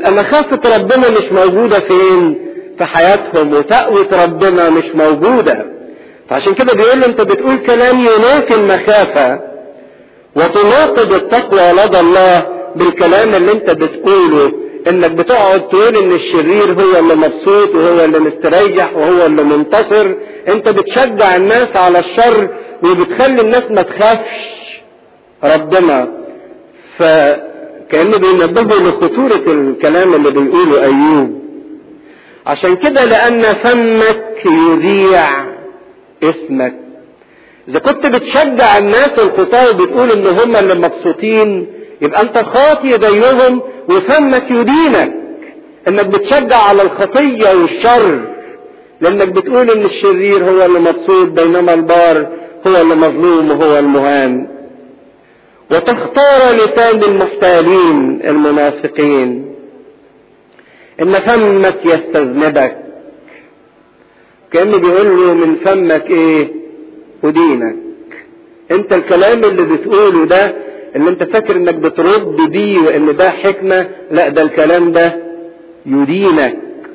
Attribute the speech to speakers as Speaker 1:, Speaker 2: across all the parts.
Speaker 1: مخافة ربنا مش موجودة فين في حياتهم وتقوة ربنا مش موجودة فعشان كده بيقول له انت بتقول كلام ينافي المخافة وتناقض التقوى لدى الله بالكلام اللي انت بتقوله انك بتقعد تقول ان الشرير هو اللي مبسوط وهو اللي مستريح وهو اللي منتصر انت بتشجع الناس على الشر وبتخلي الناس ما تخافش ربنا فكأنه بينبهوا لخطورة الكلام اللي بيقوله ايوب عشان كده لان فمك يذيع اسمك اذا كنت بتشجع الناس الخطاة وبتقول ان هم اللي مبسوطين يبقى انت خاطي زيهم وفمك يدينك انك بتشجع على الخطية والشر لانك بتقول ان الشرير هو اللي مبسوط بينما البار هو اللي مظلوم وهو المهان وتختار لسان المحتالين المنافقين ان فمك يستذنبك كأنه بيقول له من فمك ايه ودينك انت الكلام اللي بتقوله ده اللي انت فاكر انك بترد بيه وان ده حكمة لا ده الكلام ده يدينك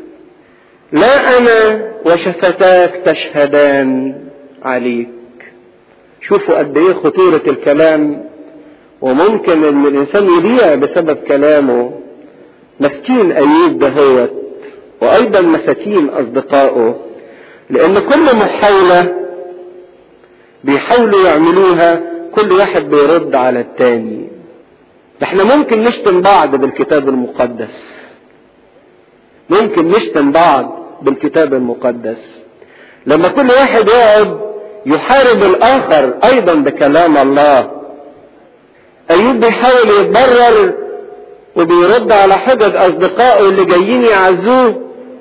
Speaker 1: لا انا وشفتاك تشهدان عليك شوفوا قد ايه خطورة الكلام وممكن ان الانسان يضيع بسبب كلامه مسكين ايوب دهوت وايضا مساكين اصدقائه لان كل محاولة بيحاولوا يعملوها كل واحد بيرد على التاني احنا ممكن نشتم بعض بالكتاب المقدس ممكن نشتم بعض بالكتاب المقدس لما كل واحد يقعد يحارب الاخر ايضا بكلام الله ايوب بيحاول يتبرر وبيرد على حجج اصدقائه اللي جايين يعزوه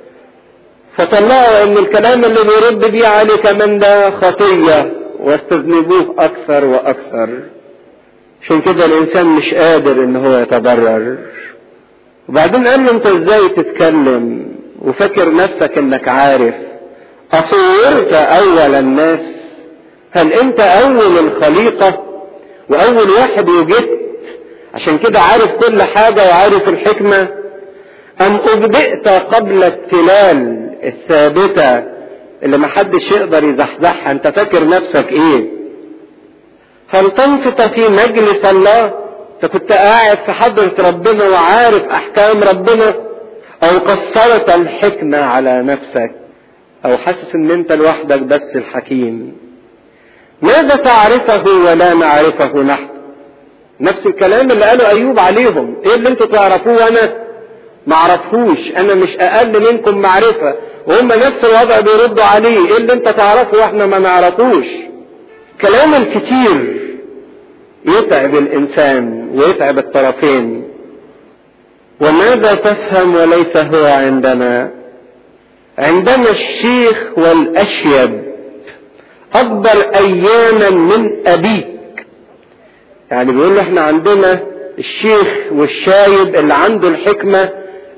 Speaker 1: فطلعوا ان الكلام اللي بيرد بيه عليه كمان ده خطيه واستذنبوه اكثر واكثر عشان كده الانسان مش قادر ان هو يتبرر وبعدين قال له انت ازاي تتكلم وفاكر نفسك انك عارف اصورت اول الناس هل انت اول الخليقة واول واحد وجدت عشان كده عارف كل حاجة وعارف الحكمة ام ابدأت قبل التلال الثابتة اللي محدش يقدر يزحزحها انت فاكر نفسك ايه هل تنصت في مجلس الله انت كنت قاعد في حضرة ربنا وعارف احكام ربنا او قصرت الحكمة على نفسك او حاسس ان انت لوحدك بس الحكيم ماذا تعرفه ولا نعرفه نحن نفس الكلام اللي قاله ايوب عليهم ايه اللي انتوا تعرفوه وانا معرفهوش انا مش اقل منكم معرفة وهم نفس الوضع بيردوا عليه ايه اللي انت تعرفه واحنا ما نعرفوش كلام الكتير يتعب الانسان ويتعب الطرفين وماذا تفهم وليس هو عندنا عندنا الشيخ والاشيب اكبر اياما من ابيك يعني بيقول له احنا عندنا الشيخ والشايب اللي عنده الحكمة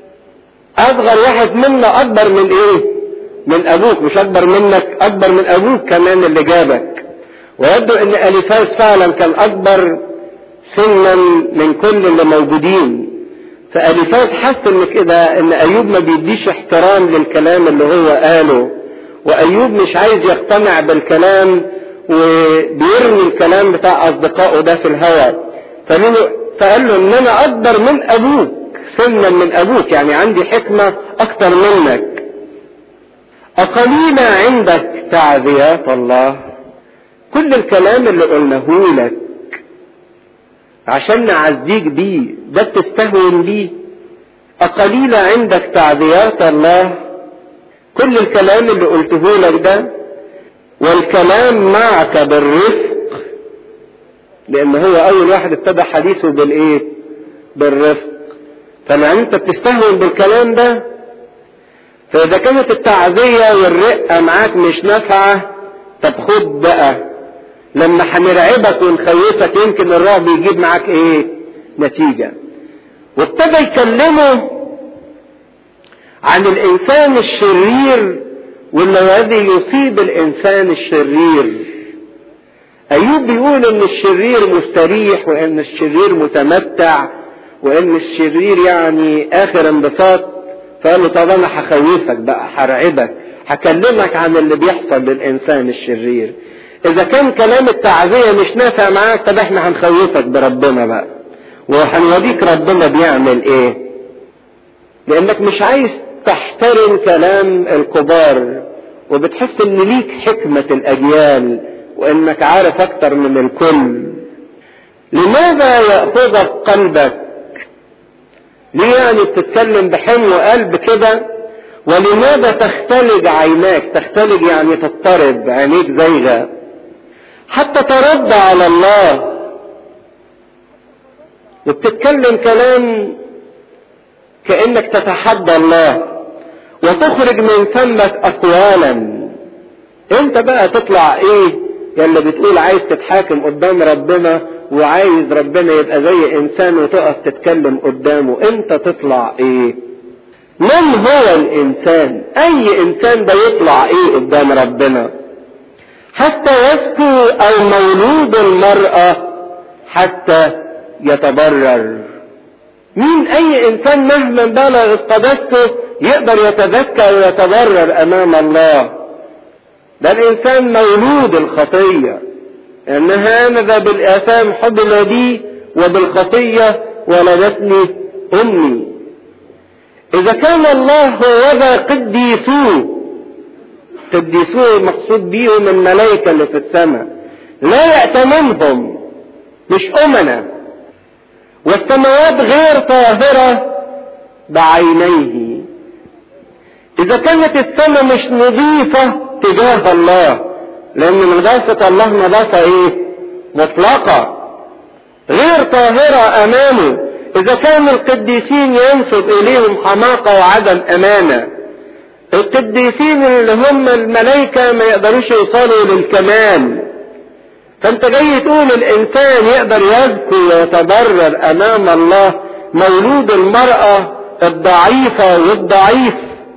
Speaker 1: اصغر واحد منا اكبر من ايه من ابوك مش اكبر منك اكبر من ابوك كمان اللي جابك ويبدو ان اليفاز فعلا كان اكبر سنا من كل اللي موجودين فاليفاز حس ان كده ان ايوب ما بيديش احترام للكلام اللي هو قاله وايوب مش عايز يقتنع بالكلام وبيرمي الكلام بتاع اصدقائه ده في الهواء فقال له ان انا اكبر من ابوك سنا من ابوك يعني عندي حكمة اكتر منك اقليل عندك تعذيات الله كل الكلام اللي قلناه لك عشان نعزيك بيه ده بتستهون بيه أقليل عندك تعذيات الله كل الكلام اللي قلته لك ده والكلام معك بالرفق لأن هو أول واحد ابتدى حديثه بالإيه؟ بالرفق فلما أنت بتستهون بالكلام ده فإذا كانت التعزية والرقة معاك مش نافعة طب خد بقى لما هنرعبك ونخوفك يمكن الرعب يجيب معاك ايه نتيجة وابتدى يكلمه عن الانسان الشرير والذي يصيب الانسان الشرير ايوب بيقول ان الشرير مستريح وان الشرير متمتع وان الشرير يعني اخر انبساط فقال له طب انا هخوفك بقى هرعبك هكلمك عن اللي بيحصل للانسان الشرير اذا كان كلام التعزية مش نافع معاك طب احنا هنخوفك بربنا بقى وهنوريك ربنا بيعمل ايه لانك مش عايز تحترم كلام الكبار وبتحس ان ليك حكمة الاجيال وانك عارف اكتر من الكل لماذا يأخذك قلبك ليه يعني بتتكلم بحلم قلب كده ولماذا تختلج عيناك تختلج يعني تضطرب عينيك زيغة حتى ترد على الله وبتتكلم كلام كأنك تتحدى الله وتخرج من فمك أقوالا انت بقى تطلع ايه يلا بتقول عايز تتحاكم قدام ربنا وعايز ربنا يبقى زي انسان وتقف تتكلم قدامه انت تطلع ايه من هو الانسان اي انسان ده يطلع ايه قدام ربنا حتى يسكو او مولود المرأة حتى يتبرر مين اي انسان مهما بلغت قدسته يقدر يتذكر ويتبرر امام الله ده الانسان مولود الخطية ان هذا بالاثام حضن بي وبالخطية ولدتني امي اذا كان الله هو ذا قديسوه قديسوه مقصود بيهم الملائكة اللي في السماء لا يأتمنهم مش أمنا والسماوات غير طاهرة بعينيه إذا كانت السماء مش نظيفة تجاه الله لأن نظافة الله نظافة إيه؟ مطلقة غير طاهرة أمامه إذا كان القديسين ينسب إليهم حماقة وعدم أمانة القديسين اللي هم الملائكة ما يقدروش يوصلوا للكمال فانت جاي تقول الانسان يقدر يزكو ويتبرر امام الله مولود المرأة الضعيفة والضعيف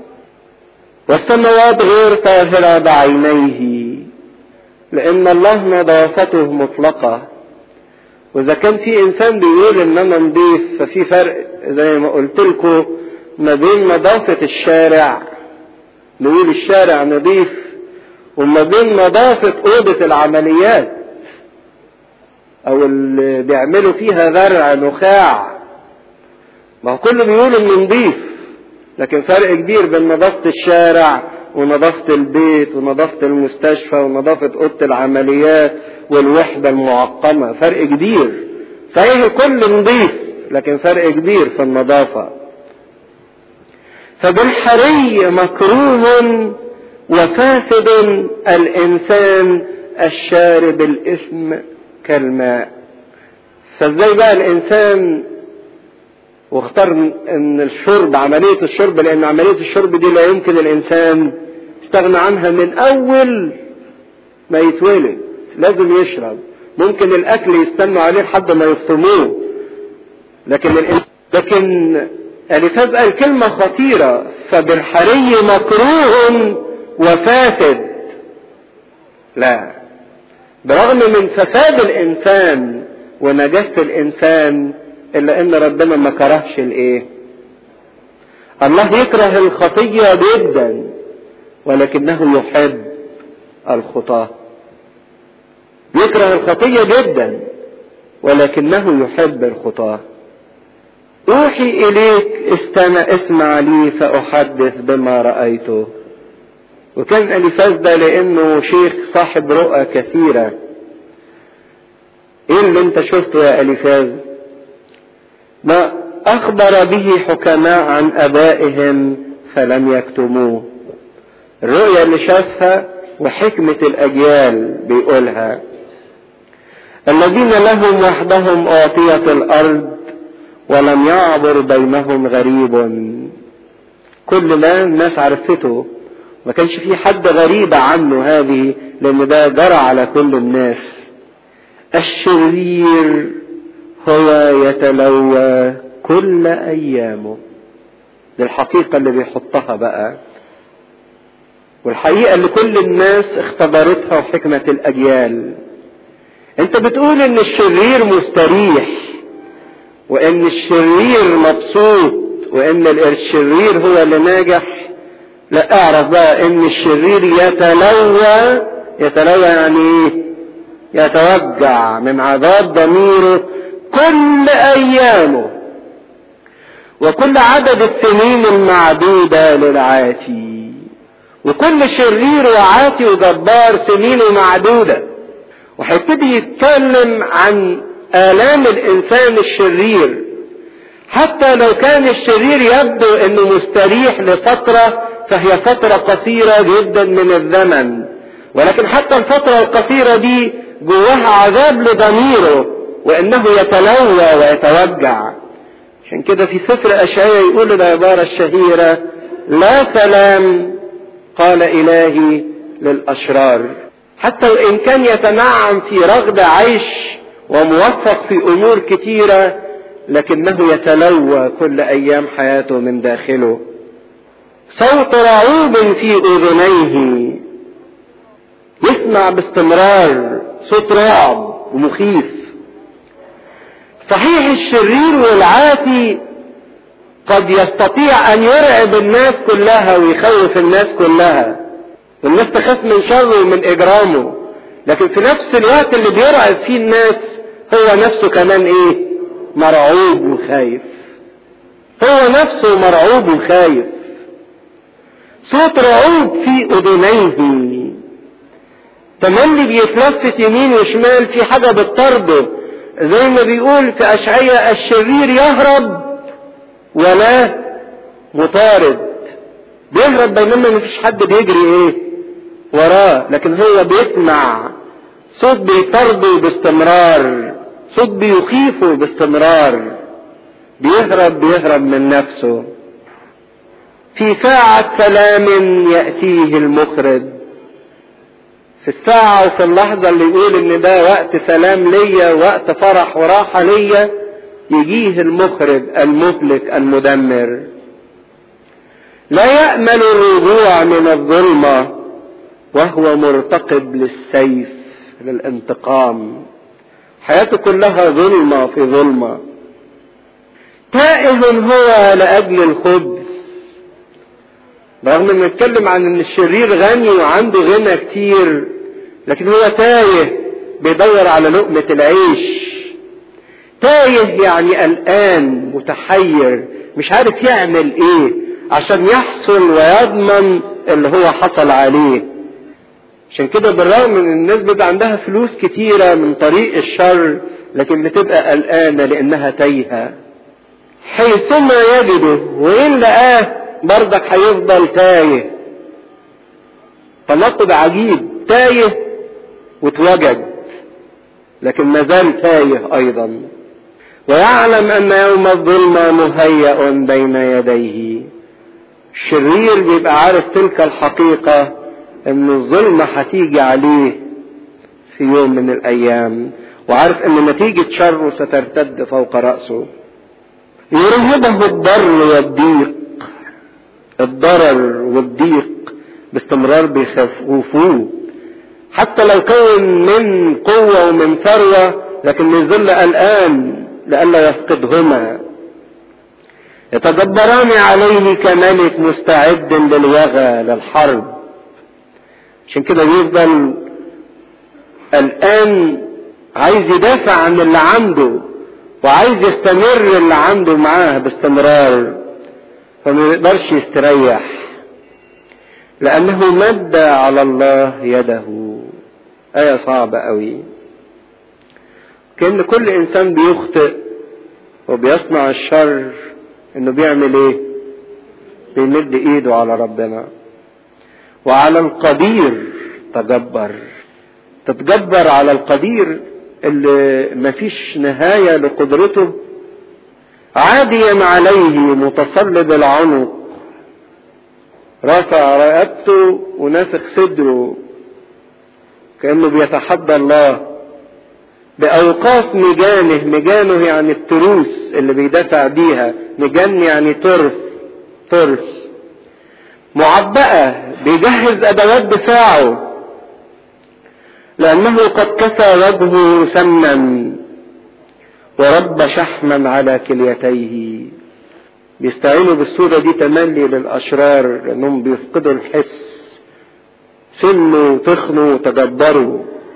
Speaker 1: والسماوات غير طاهرة بعينيه لان الله نظافته مطلقة واذا كان في انسان بيقول ان انا نضيف ففي فرق زي ما قلت لكم ما بين نظافة الشارع نقول الشارع نظيف وما بين نظافة أوضة العمليات أو اللي بيعملوا فيها زرع نخاع ما هو كله بيقول إنه نظيف لكن فرق كبير بين نظافة الشارع ونظافة البيت ونظافة المستشفى ونظافة أوضة العمليات والوحدة المعقمة فرق كبير صحيح الكل نظيف لكن فرق كبير في النظافة فبالحري مكروه وفاسد الانسان الشارب الاثم كالماء فازاي بقى الانسان واختار ان الشرب عملية الشرب لان عملية الشرب دي لا يمكن الانسان يستغنى عنها من اول ما يتولد لازم يشرب ممكن الاكل يستنوا عليه لحد ما يفطموه لكن الانسان لكن الفاز قال كلمة خطيرة فبالحري مكروه وفاسد لا برغم من فساد الانسان ونجاسة الانسان الا ان ربنا ما كرهش الايه الله يكره الخطية جدا ولكنه يحب الخطاة يكره الخطية جدا ولكنه يحب الخطاه اوحي اليك استمع اسمع لي فاحدث بما رايته وكان اليفاز ده لانه شيخ صاحب رؤى كثيرة ايه اللي انت شفته يا اليفاز ما اخبر به حكماء عن ابائهم فلم يكتموه الرؤية اللي شافها وحكمة الاجيال بيقولها الذين لهم وحدهم اعطيت الارض ولم يعبر بينهم غريب كل ده الناس عرفته ما كانش في حد غريب عنه هذه لان ده جرى على كل الناس الشرير هو يتلوى كل ايامه دي الحقيقة اللي بيحطها بقى والحقيقة اللي كل الناس اختبرتها وحكمة الاجيال انت بتقول ان الشرير مستريح وان الشرير مبسوط وان الشرير هو اللي ناجح لا اعرف بقى ان الشرير يتلوى يتلوى يعني ايه يتوجع من عذاب ضميره كل ايامه وكل عدد السنين المعدودة للعاتي وكل شرير وعاتي وجبار سنينه معدودة وهيبتدي يتكلم عن آلام الإنسان الشرير حتى لو كان الشرير يبدو انه مستريح لفترة فهي فترة قصيرة جدا من الزمن ولكن حتى الفترة القصيرة دي جواها عذاب لضميره وانه يتلوى ويتوجع عشان كده في سفر اشعياء يقول العبارة الشهيرة لا سلام قال الهي للاشرار حتى وان كان يتنعم في رغد عيش وموفق في امور كتيره لكنه يتلوى كل ايام حياته من داخله صوت رعوب في اذنيه يسمع باستمرار صوت رعب ومخيف صحيح الشرير والعاتي قد يستطيع ان يرعب الناس كلها ويخوف الناس كلها والناس تخاف من شره ومن اجرامه لكن في نفس الوقت اللي بيرعب فيه الناس هو نفسه كمان ايه مرعوب وخايف هو نفسه مرعوب وخايف صوت رعوب في اذنيه تملي بيتلفت يمين وشمال في حاجة بتطرده زي ما بيقول في اشعياء الشرير يهرب ولا مطارد بيهرب بينما مفيش حد بيجري ايه وراه لكن هو بيسمع صوت بيطرده باستمرار صوت بيخيفه باستمرار بيهرب بيهرب من نفسه في ساعة سلام يأتيه المخرج في الساعة وفي اللحظة اللي يقول ان ده وقت سلام ليا وقت فرح وراحة ليا يجيه المخرج المهلك المدمر لا يأمل الرجوع من الظلمة وهو مرتقب للسيف للانتقام حياته كلها ظلمة في ظلمة تائه هو لأجل الخبز رغم ان نتكلم عن ان الشرير غني وعنده غنى كتير لكن هو تايه بيدور على لقمة العيش تايه يعني قلقان متحير مش عارف يعمل ايه عشان يحصل ويضمن اللي هو حصل عليه عشان كده بالرغم ان الناس بيبقى عندها فلوس كتيرة من طريق الشر لكن بتبقى قلقانة لانها تايهة حيثما يجده وان لقاه برضك هيفضل تايه تناقض عجيب تايه واتوجد لكن ما زال تايه ايضا ويعلم ان يوم الظلمة مهيأ بين يديه الشرير بيبقى عارف تلك الحقيقة ان الظلمة هتيجي عليه في يوم من الايام وعارف ان نتيجة شره سترتد فوق رأسه يرهبه الضر والضيق الضرر والضيق باستمرار بيخوفوه حتى لو كون من قوة ومن ثروة لكن يظل قلقان لئلا يفقدهما يتجبران عليه كملك مستعد للوغى للحرب عشان كده يفضل قلقان عايز يدافع عن اللي عنده وعايز يستمر اللي عنده معاه باستمرار فما يقدرش يستريح لأنه مد على الله يده آية صعبة قوي كأن كل إنسان بيخطئ وبيصنع الشر إنه بيعمل إيه؟ بيمد إيده على ربنا وعلى القدير تجبر تتجبر على القدير اللي مفيش نهاية لقدرته عاديا عليه متصلب العنق رفع رقبته ونافخ صدره كأنه بيتحدى الله بأوقاف مجانه مجانه يعني التروس اللي بيدافع بيها مجان يعني ترس ترس معبأة بيجهز أدوات دفاعه لأنه قد كسى وجهه سما ورب شحما على كليتيه بيستعينوا بالصورة دي تملي للأشرار لأنهم بيفقدوا الحس سنوا وتخنوا وتجبروا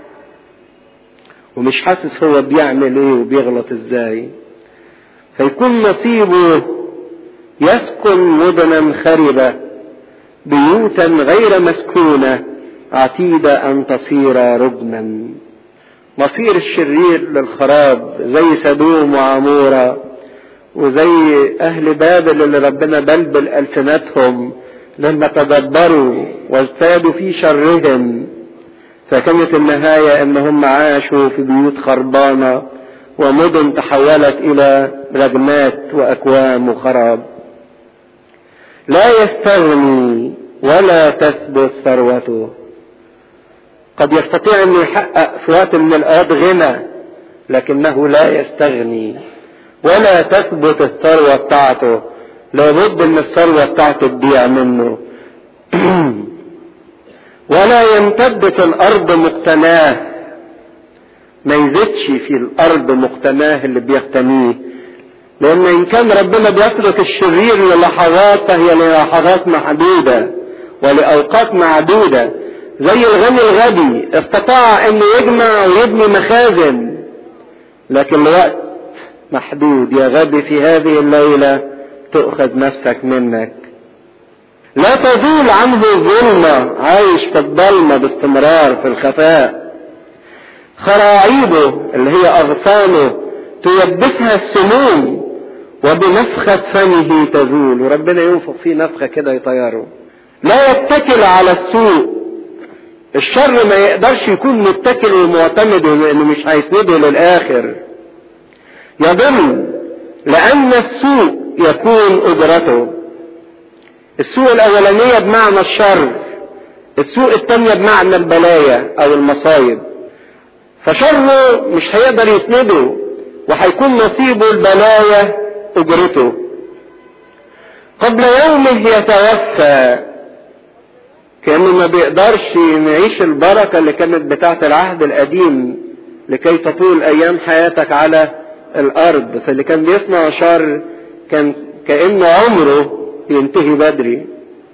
Speaker 1: ومش حاسس هو بيعمل ايه وبيغلط ازاي فيكون نصيبه يسكن مدنا خربة بيوتا غير مسكونة عتيدة أن تصير ربنا مصير الشرير للخراب زي سدوم وعمورة وزي أهل بابل اللي ربنا بلبل ألسنتهم لما تدبروا واجتهدوا في شرهم فكانت النهاية ان هم عاشوا في بيوت خربانة ومدن تحولت الى رجمات واكوام وخراب لا يستغني ولا تثبت ثروته قد يستطيع انه يحقق في وقت من الاوقات غنى لكنه لا يستغني ولا تثبت الثروة بتاعته لابد ان الثروة بتاعته تضيع منه ولا يمتد في الارض مقتناه ما يزيدش في الارض مقتناه اللي بيقتنيه لان ان كان ربنا بيترك الشرير للحظات فهي للحظات محدودة ولاوقات معدودة زي الغني الغبي استطاع انه يجمع ويبني مخازن لكن الوقت محدود يا غبي في هذه الليلة تؤخذ نفسك منك لا تزول عنه الظلمة عايش في الضلمة باستمرار في الخفاء خراعيبه اللي هي أغصانه تيبسها السموم وبنفخة فمه تزول وربنا ينفخ فيه نفخة كده يطيره لا يتكل على السوء الشر ما يقدرش يكون متكل ومعتمد لانه مش هيسنده للاخر يضل لان السوء يكون اجرته السوء الاولانية بمعنى الشر السوء الثانية بمعنى البلايا او المصايب فشره مش هيقدر يسنده وهيكون نصيبه البلايا اجرته قبل يومه يتوفى كانه ما بيقدرش يعيش البركة اللي كانت بتاعة العهد القديم لكي تطول ايام حياتك على الارض فاللي كان بيصنع شر كان كأن عمره ينتهي بدري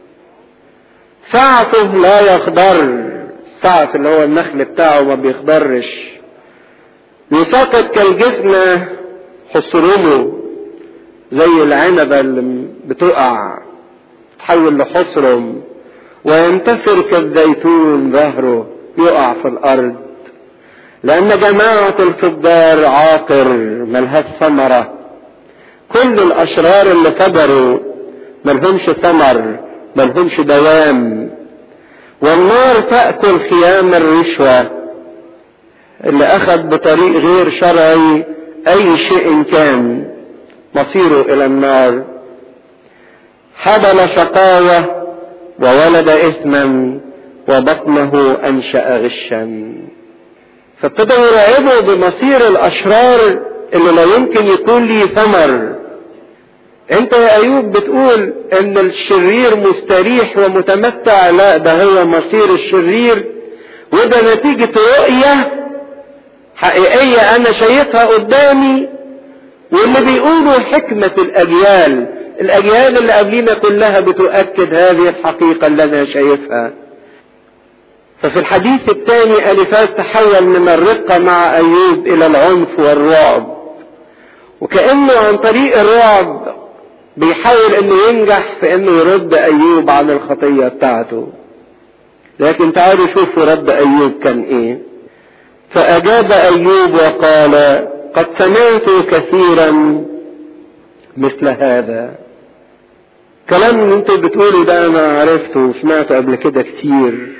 Speaker 1: سعته لا يخضر السعف اللي هو النخل بتاعه ما بيخضرش يساقط كالجفنة حصرمه زي العنبة اللي بتقع تحول لحصرم وينتصر كالزيتون ظهره يقع في الارض لان جماعة الفجار عاقر ملهاش ثمرة كل الاشرار اللي كبروا ملهمش ثمر ملهمش دوام والنار تأكل خيام الرشوة اللي اخذ بطريق غير شرعي اي شيء كان مصيره الى النار حبل شقاوة وولد اثما وبطنه انشأ غشا فابتدى يرعبه بمصير الاشرار اللي لا يمكن يكون لي ثمر انت يا ايوب بتقول ان الشرير مستريح ومتمتع لا ده هو مصير الشرير وده نتيجة رؤية حقيقية انا شايفها قدامي واللي بيقولوا حكمة الاجيال الاجيال اللي قبلينا كلها بتؤكد هذه الحقيقة اللي انا شايفها ففي الحديث الثاني اليفاز تحول من الرقة مع ايوب الى العنف والرعب وكأنه عن طريق الرعب بيحاول انه ينجح في انه يرد ايوب عن الخطية بتاعته لكن تعالوا شوفوا رد ايوب كان ايه فاجاب ايوب وقال قد سمعت كثيرا مثل هذا كلام اللي انتوا بتقولوا ده انا عرفته وسمعته قبل كده كتير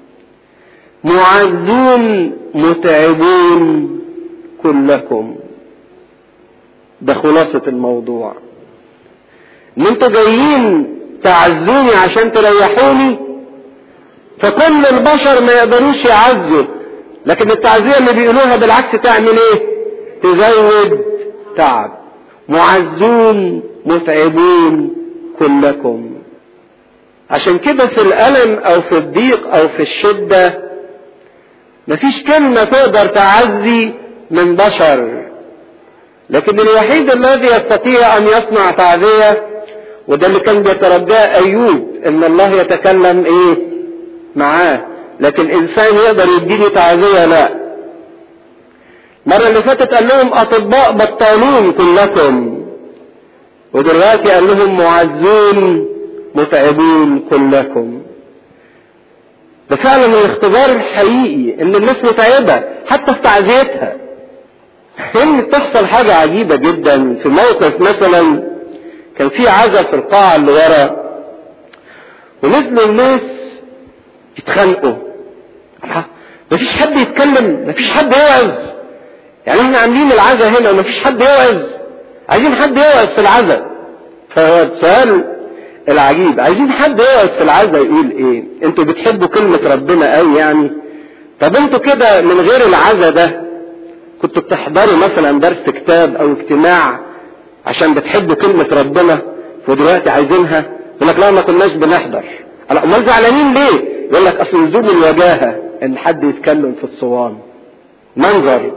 Speaker 1: معزون متعبون كلكم ده خلاصة الموضوع ان انتوا جايين تعزوني عشان تريحوني فكل البشر ما يقدروش يعزوا لكن التعزية اللي بيقولوها بالعكس تعمل ايه تزود تعب معزون متعبون كلكم عشان كده في الألم أو في الضيق أو في الشدة مفيش كلمة تقدر تعزي من بشر لكن الوحيد الذي يستطيع ان يصنع تعزية وده اللي كان بيترجاه ايوب ان الله يتكلم ايه معاه لكن انسان يقدر يديني تعزية لا المرة اللي فاتت قال لهم اطباء بطالون كلكم ودلوقتي قال لهم معزون متعبون كلكم ده فعلا الاختبار الحقيقي ان الناس متعبة حتى في تعزيتها ان تحصل حاجة عجيبة جدا في موقف مثلا كان في عزا في القاعة اللي ورا ونزلوا الناس يتخانقوا مفيش حد يتكلم مفيش حد يوعظ يعني احنا عاملين العزا هنا مفيش حد يوعظ عايزين حد يوعظ في العزا فهو السؤال العجيب عايزين حد يقعد في العزة يقول ايه انتوا بتحبوا كلمة ربنا قوي يعني طب انتوا كده من غير العزة ده كنتوا بتحضروا مثلا درس كتاب او اجتماع عشان بتحبوا كلمة ربنا ودلوقتي عايزينها يقول لك لا ما كناش بنحضر امال زعلانين ليه يقول لك اصل لزوم الوجاهة ان حد يتكلم في الصوان منظر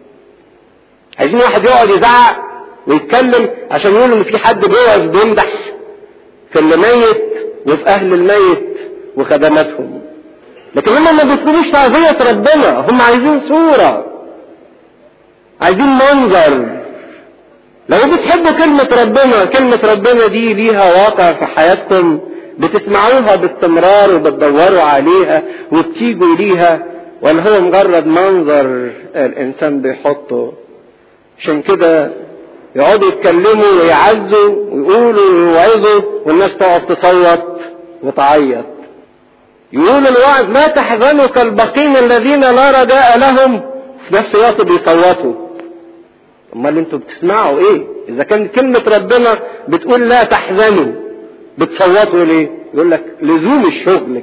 Speaker 1: عايزين واحد يقعد يزعق ويتكلم عشان يقولوا ان في حد بيوعظ بيمدح في اللي ميت وفي اهل الميت وخدماتهم لكن هم ما بيطلبوش تعزية ربنا هم عايزين صورة عايزين منظر لو بتحبوا كلمة ربنا كلمة ربنا دي ليها واقع في حياتكم بتسمعوها باستمرار وبتدوروا عليها وبتيجوا ليها ولا هو مجرد منظر الانسان بيحطه عشان كده يقعدوا يتكلموا ويعزوا ويقولوا ويوعظوا والناس تقعد تصوت وتعيط يقول الوعظ لا تحزنوا كالبقين الذين لا رجاء لهم في نفس الوقت بيصوتوا امال انتوا بتسمعوا ايه اذا كانت كلمة ربنا بتقول لا تحزنوا بتصوتوا ليه يقول لك لزوم الشغل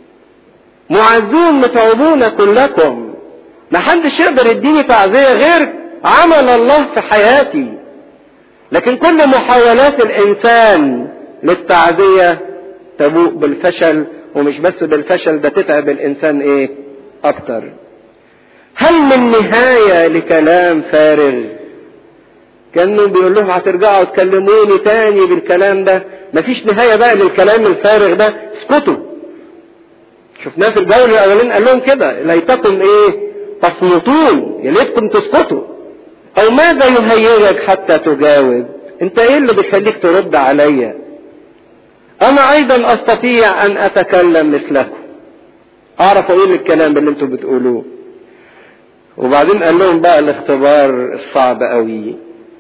Speaker 1: معزون متعبون كلكم ما حدش يقدر يديني تعزية غير عمل الله في حياتي لكن كل محاولات الانسان للتعزية تبوء بالفشل ومش بس بالفشل ده تتعب الانسان ايه اكتر هل من نهاية لكلام فارغ كانه بيقول لهم هترجعوا تكلموني تاني بالكلام ده مفيش نهاية بقى للكلام الفارغ ده اسكتوا شفناه في الجولة الاولين قال لهم كده ليتكم ايه تصمتون يا ليتكم تسكتوا او ماذا يهيئك حتى تجاوب انت ايه اللي بيخليك ترد عليا انا ايضا استطيع ان اتكلم مثلكم اعرف اقول الكلام اللي انتوا بتقولوه وبعدين قال لهم بقى الاختبار الصعب قوي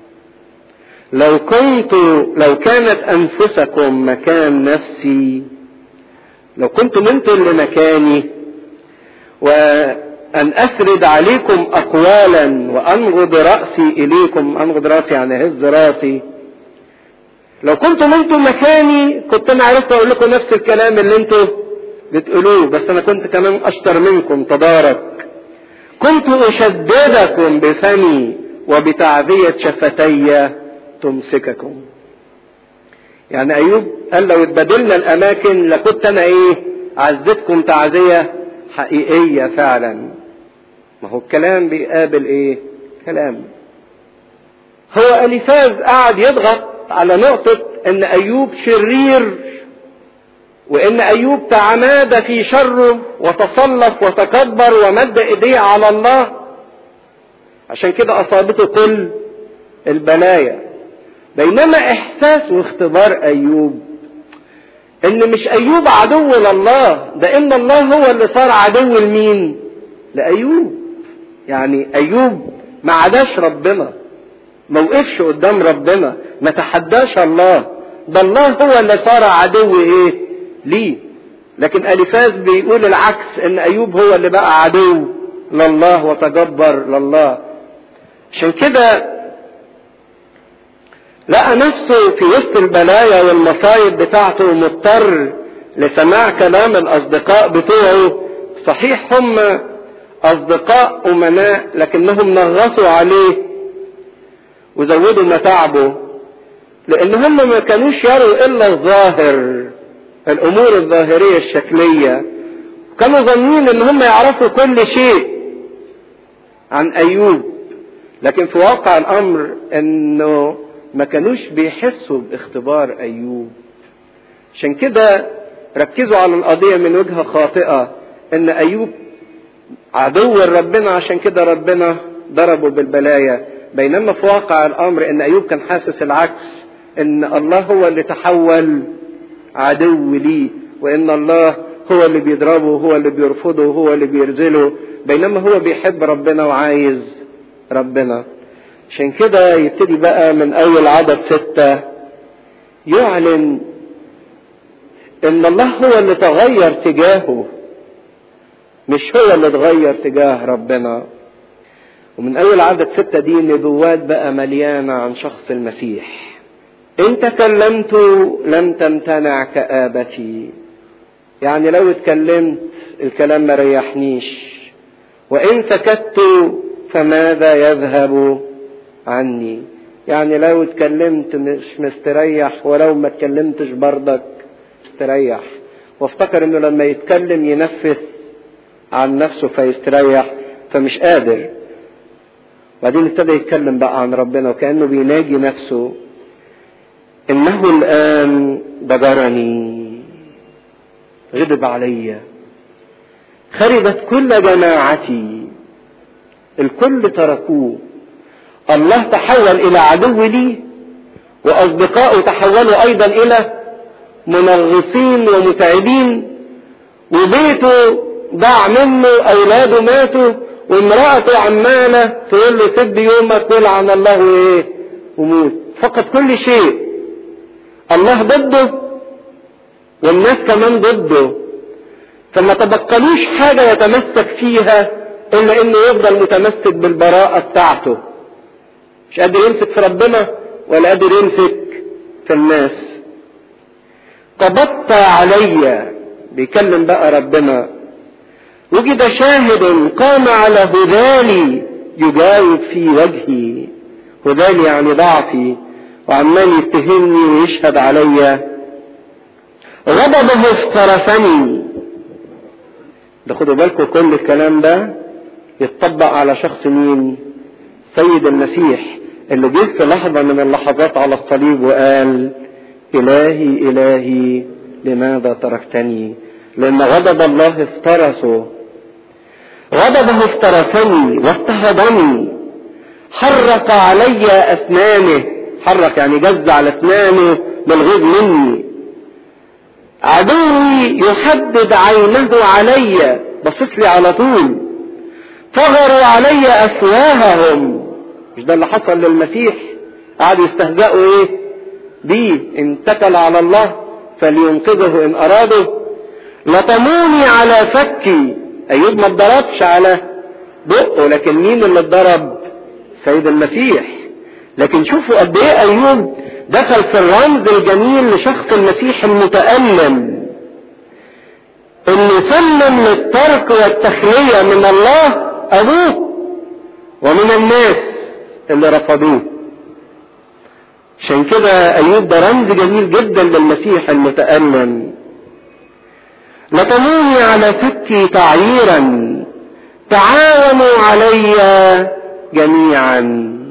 Speaker 1: لو كنت لو كانت انفسكم مكان نفسي لو كنتم انتم اللي مكاني وان اسرد عليكم اقوالا وانغض راسي اليكم انغض راسي يعني هز راسي لو كنتم انتم مكاني كنت انا عرفت اقول لكم نفس الكلام اللي انتم بتقولوه بس انا كنت كمان اشطر منكم تبارك كنت اشددكم بفمي وبتعذية شفتي تمسككم يعني ايوب قال لو اتبادلنا الاماكن لكنت انا ايه عزتكم تعزية حقيقية فعلا ما هو الكلام بيقابل ايه كلام هو اليفاز قاعد يضغط على نقطة ان ايوب شرير وان ايوب تعماد في شره وتصلف وتكبر ومد ايديه على الله عشان كده اصابته كل البلايا بينما احساس واختبار ايوب ان مش ايوب عدو لله ده ان الله هو اللي صار عدو لمين لايوب يعني ايوب ما عداش ربنا ما وقفش قدام ربنا ما تحداش الله ده الله هو اللي صار عدو ايه ليه لكن اليفاز بيقول العكس ان ايوب هو اللي بقى عدو لله وتجبر لله عشان كده لقى نفسه في وسط البلايا والمصايب بتاعته مضطر لسماع كلام الاصدقاء بتوعه صحيح هم اصدقاء امناء لكنهم نغصوا عليه وزودوا متاعبه لان هم ما كانوش يروا الا الظاهر الامور الظاهريه الشكليه كانوا ظنين ان هم يعرفوا كل شيء عن ايوب لكن في واقع الامر انه ما كانوش بيحسوا باختبار ايوب عشان كده ركزوا على القضية من وجهة خاطئة ان ايوب عدو ربنا عشان كده ربنا ضربه بالبلايا بينما في واقع الامر ان ايوب كان حاسس العكس ان الله هو اللي تحول عدو ليه وان الله هو اللي بيضربه وهو اللي بيرفضه وهو اللي بيرزله بينما هو بيحب ربنا وعايز ربنا عشان كده يبتدي بقى من اول عدد ستة يعلن ان الله هو اللي تغير تجاهه مش هو اللي اتغير تجاه ربنا ومن اول عدد ستة دي نبوات بقى مليانة عن شخص المسيح ان تكلمت لم تمتنع كآبتي يعني لو اتكلمت الكلام ما ريحنيش وان سكت فماذا يذهب عني يعني لو اتكلمت مش مستريح ولو ما اتكلمتش برضك مستريح وافتكر انه لما يتكلم ينفذ عن نفسه فيستريح فمش قادر بعدين ابتدى يتكلم بقى عن ربنا وكأنه بيناجي نفسه انه الان ضجرني غضب علي خربت كل جماعتي الكل تركوه الله تحول الى عدو لي واصدقائه تحولوا ايضا الى منغصين ومتعبين وبيته ضاع منه اولاده ماتوا وامرأته عمالة تقول له سد يومك ولعن الله وايه وموت فقد كل شيء الله ضده والناس كمان ضده فما تبقلوش حاجة يتمسك فيها الا انه يفضل متمسك بالبراءة بتاعته مش قادر يمسك في ربنا ولا قادر يمسك في الناس قبضت علي بيكلم بقى ربنا وجد شاهد قام على هدالي يجاوب في وجهي هدالي يعني ضعفي وعمال يتهمني ويشهد عليا غضبه افترسني ده خدوا بالكم كل الكلام ده يتطبق على شخص مين سيد المسيح اللي جه في لحظة من اللحظات على الصليب وقال إلهي إلهي لماذا تركتني لأن غضب الله افترسه غضبه افترسني واضطهدني حرك علي أسنانه حرك يعني جز على أسنانه بالغيظ مني عدوي يحدد عينه علي بصيت لي على طول فغروا علي أفواههم مش ده اللي حصل للمسيح قعدوا يستهزئوا ايه بيه ان اتكل على الله فلينقذه ان ارادوا لطموني على فكي ايوب ما اتضربش على بقه لكن مين اللي اتضرب سيد المسيح لكن شوفوا قد ايه ايوب دخل في الرمز الجميل لشخص المسيح المتألم انه سلم للترك والتخلية من الله ابوه ومن الناس اللي رفضوه عشان كده ايوب ده رمز جميل جدا للمسيح المتألم لطموني على فكي تعييرا تعاونوا علي جميعا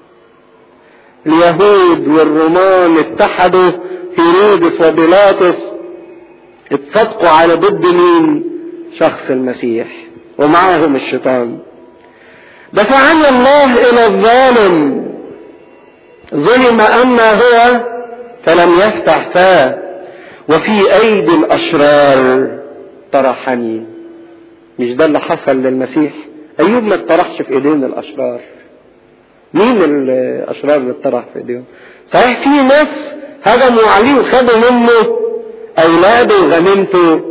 Speaker 1: اليهود والرومان اتحدوا هيرودس وبيلاطس اتصدقوا على ضد مين شخص المسيح ومعهم الشيطان دفعني الله الى الظالم ظلم اما هو فلم يفتح فاه وفي ايدي الاشرار طرحني مش ده اللي حصل للمسيح ايوب ما اتطرحش في ايدين الاشرار مين الاشرار اللي اتطرح في ايديهم صحيح في ناس هجموا عليه وخدوا منه اولاده وغنيمته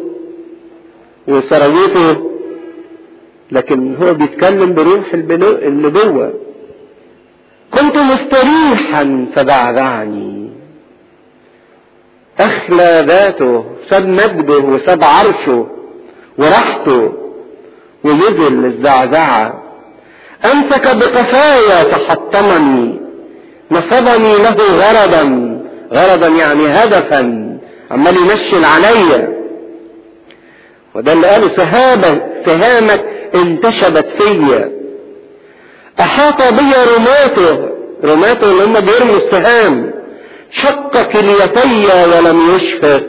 Speaker 1: وثروته لكن هو بيتكلم بروح النبوة كنت مستريحا فبعدعني أخلى ذاته ساب مجده وساب عرشه وراحته ونزل الزعزعة أمسك بقفايا فحطمني نصبني له غرضا غرضا يعني هدفا عمال ينشل عليا وده اللي قاله سهامة سهامك انتشبت فيا احاط بي رماته رماته اللي هم بيرموا السهام شق كليتي ولم يشفق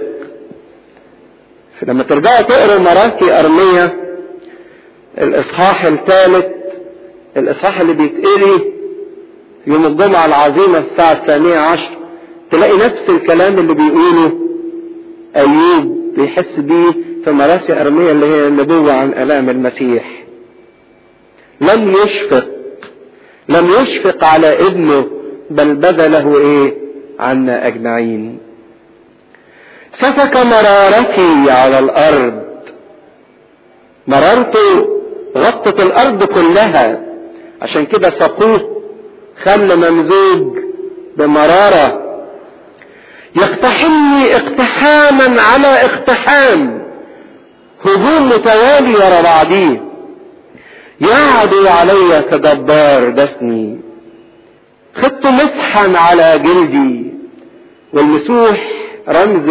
Speaker 1: لما ترجعوا تقروا مراتي ارميه الاصحاح الثالث الاصحاح اللي بيتقري يوم الجمعة العظيمة الساعة الثانية عشر تلاقي نفس الكلام اللي بيقوله أيوب بيحس بيه في مراسي أرمية اللي هي النبوة عن آلام المسيح لم يشفق لم يشفق على ابنه بل بذله ايه عنا اجمعين سفك مرارتي على الارض مرارته غطت الارض كلها عشان كده سقوه خل ممزوج بمرارة يقتحمني اقتحاما على اقتحام هجوم متوالي ورا بعضيه يعدو علي كجبار دسني خدت مسحا على جلدي والمسوح رمز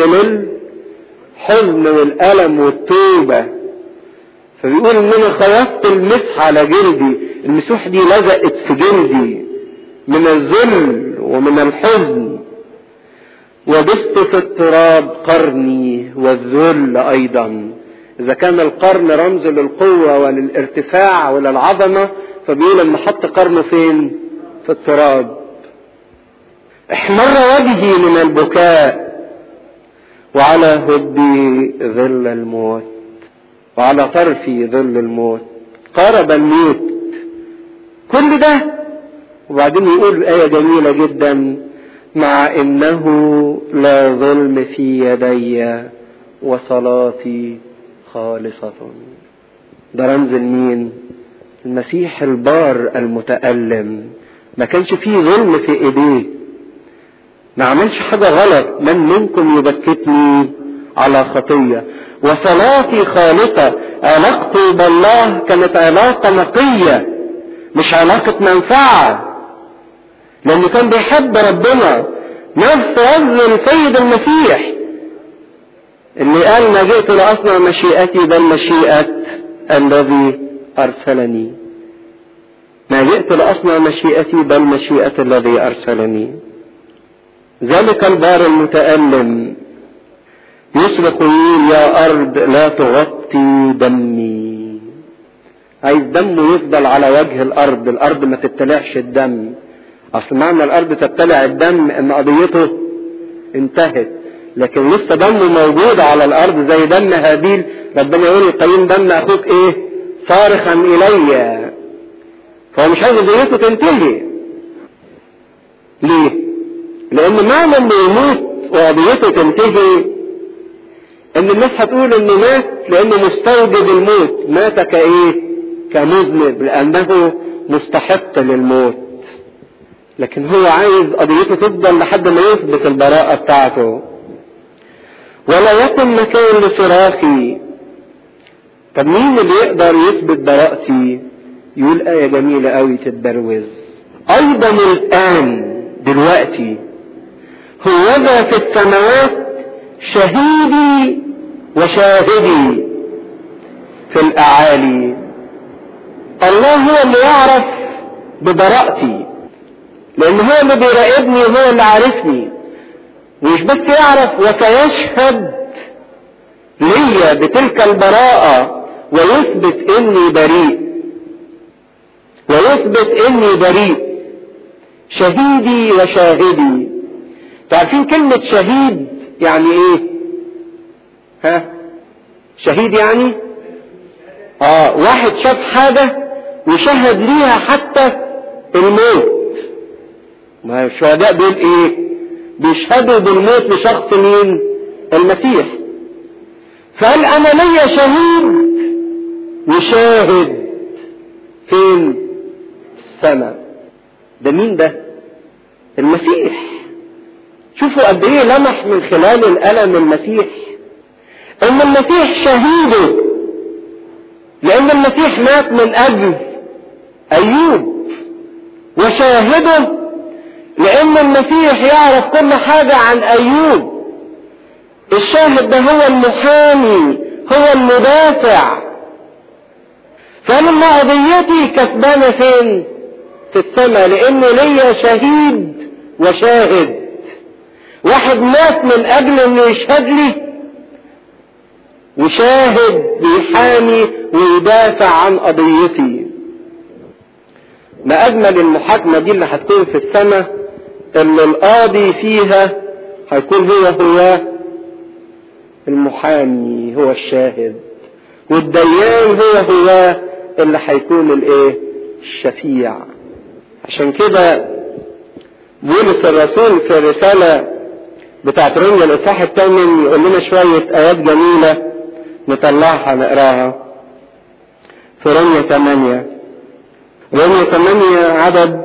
Speaker 1: للحزن والألم والتوبة فبيقول ان انا خيطت المسح على جلدي المسوح دي لزقت في جلدي من الذل ومن الحزن وبست في التراب قرني والذل ايضا اذا كان القرن رمز للقوة وللارتفاع وللعظمة فبيقول ان حط قرنه فين في التراب احمر وجهي من البكاء وعلى هدي ظل الموت وعلى طرفي ظل الموت قارب الموت كل ده وبعدين يقول آية جميلة جدا مع إنه لا ظلم في يدي وصلاتي خالصة ده رمز المين المسيح البار المتألم ما كانش فيه ظلم في ايديه ما عملش حاجة غلط من منكم يبكتني على خطية وصلاتي خالصة علاقتي بالله كانت علاقة نقية مش علاقة منفعة لأنه كان بيحب ربنا نفس رمز السيد المسيح اللي قال ما جئت لأصنع مشيئتي بل مشيئة الذي أرسلني ما جئت لأصنع مشيئتي بل مشيئة الذي أرسلني ذلك البار المتألم يصرخ يقول يا أرض لا تغطي دمي عايز دمه يفضل على وجه الأرض الأرض ما تبتلعش الدم أصل معنى الأرض تبتلع الدم إن قضيته انتهت لكن لسه دمه موجود على الأرض زي دم هابيل ربنا يقول قيم دم أخوك إيه صارخا إلي فهو مش عايز قضيته تنتهي ليه؟ لأن معنى إنه يموت وقضيته تنتهي ان الناس هتقول انه مات لانه مستوجب الموت مات كايه كمذنب لانه مستحق للموت لكن هو عايز قضيته تفضل لحد ما يثبت البراءة بتاعته ولا يكن مكان لصراخي طب مين اللي يقدر يثبت براءتي يقول آية جميلة قوي تتبروز أيضا الآن دلوقتي هو ذا في السماوات شهيدي وشاهدي في الأعالي الله هو اللي يعرف ببراءتي لأن هو اللي بيراقبني وهو اللي عارفني مش بس يعرف وسيشهد ليا بتلك البراءة ويثبت اني بريء ويثبت اني بريء شهيدي وشاهدي تعرفين كلمة شهيد يعني ايه ها شهيد يعني اه واحد شاف حاجة وشهد ليها حتى الموت ما الشهداء دول ايه بيشهدوا بالموت لشخص مين المسيح فقال انا ليا شهيد وشاهد فين السماء ده مين ده المسيح شوفوا قد ايه لمح من خلال الالم المسيح ان المسيح شهيده لان المسيح مات من اجل ايوب وشاهده لان المسيح يعرف كل حاجة عن ايوب الشاهد ده هو المحامي هو المدافع فلما قضيتي كسبانة فين في السماء لانه ليا شهيد وشاهد واحد مات من اجل انه يشهد لي وشاهد بيحامي ويدافع عن قضيتي ما اجمل المحاكمة دي اللي هتكون في السماء اللي القاضي فيها هيكون هو هو المحامي هو الشاهد والديان هو هو اللي هيكون الايه الشفيع عشان كده بولس الرسول في الرسالة بتاعت روميا الإصحاح الثامن يقول لنا شوية آيات جميلة نطلعها نقراها في روميا 8 روميا 8 عدد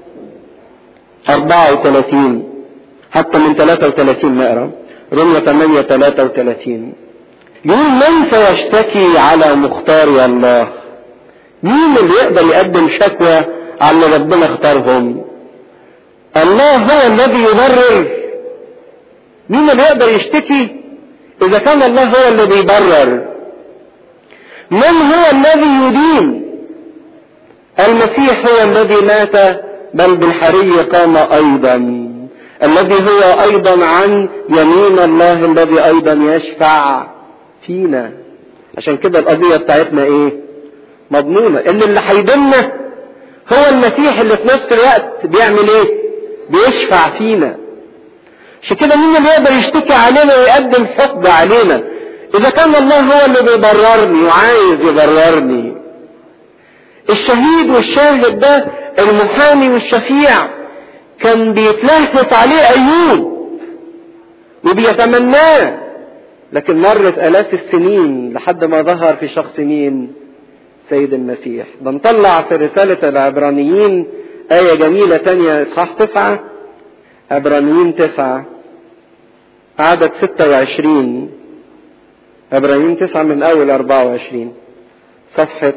Speaker 1: 34 حتى من 33 نقرا روميا 8 33 يقول من سيشتكي على مختاري الله مين اللي يقدر يقدم شكوى على اللي ربنا اختارهم الله هو الذي يبرر مين اللي يقدر يشتكي اذا كان الله هو اللي بيبرر من هو الذي يدين المسيح هو الذي مات بل بالحري قام ايضا الذي هو ايضا عن يمين الله الذي ايضا يشفع فينا عشان كده القضية بتاعتنا ايه مضمونة ان اللي هيدنا هو المسيح اللي في نفس الوقت بيعمل ايه بيشفع فينا عشان كده مين اللي يقدر يشتكي علينا ويقدم حقد علينا اذا كان الله هو اللي بيبررني وعايز يبررني الشهيد والشاهد ده المحامي والشفيع كان بيتلهفت عليه ايوب وبيتمناه لكن مرت الاف السنين لحد ما ظهر في شخص مين سيد المسيح بنطلع في رسالة العبرانيين آية جميلة تانية إصحاح تسعة عبرانيين تسعة عدد ستة وعشرين عبرانيين تسعة من أول أربعة وعشرين صفحة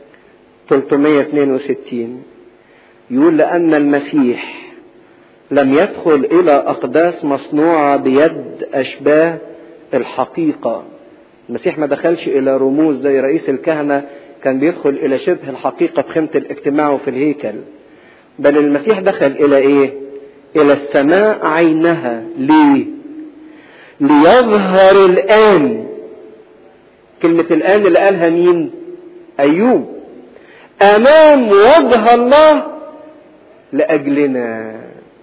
Speaker 1: 362 يقول لأن المسيح لم يدخل إلى أقداس مصنوعة بيد أشباه الحقيقة المسيح ما دخلش إلى رموز زي رئيس الكهنة كان بيدخل إلى شبه الحقيقة في خيمة الاجتماع وفي الهيكل بل المسيح دخل إلى إيه؟ إلى السماء عينها ليه؟ ليظهر الآن كلمة الآن اللي قالها مين؟ أيوب أمام وجه الله لأجلنا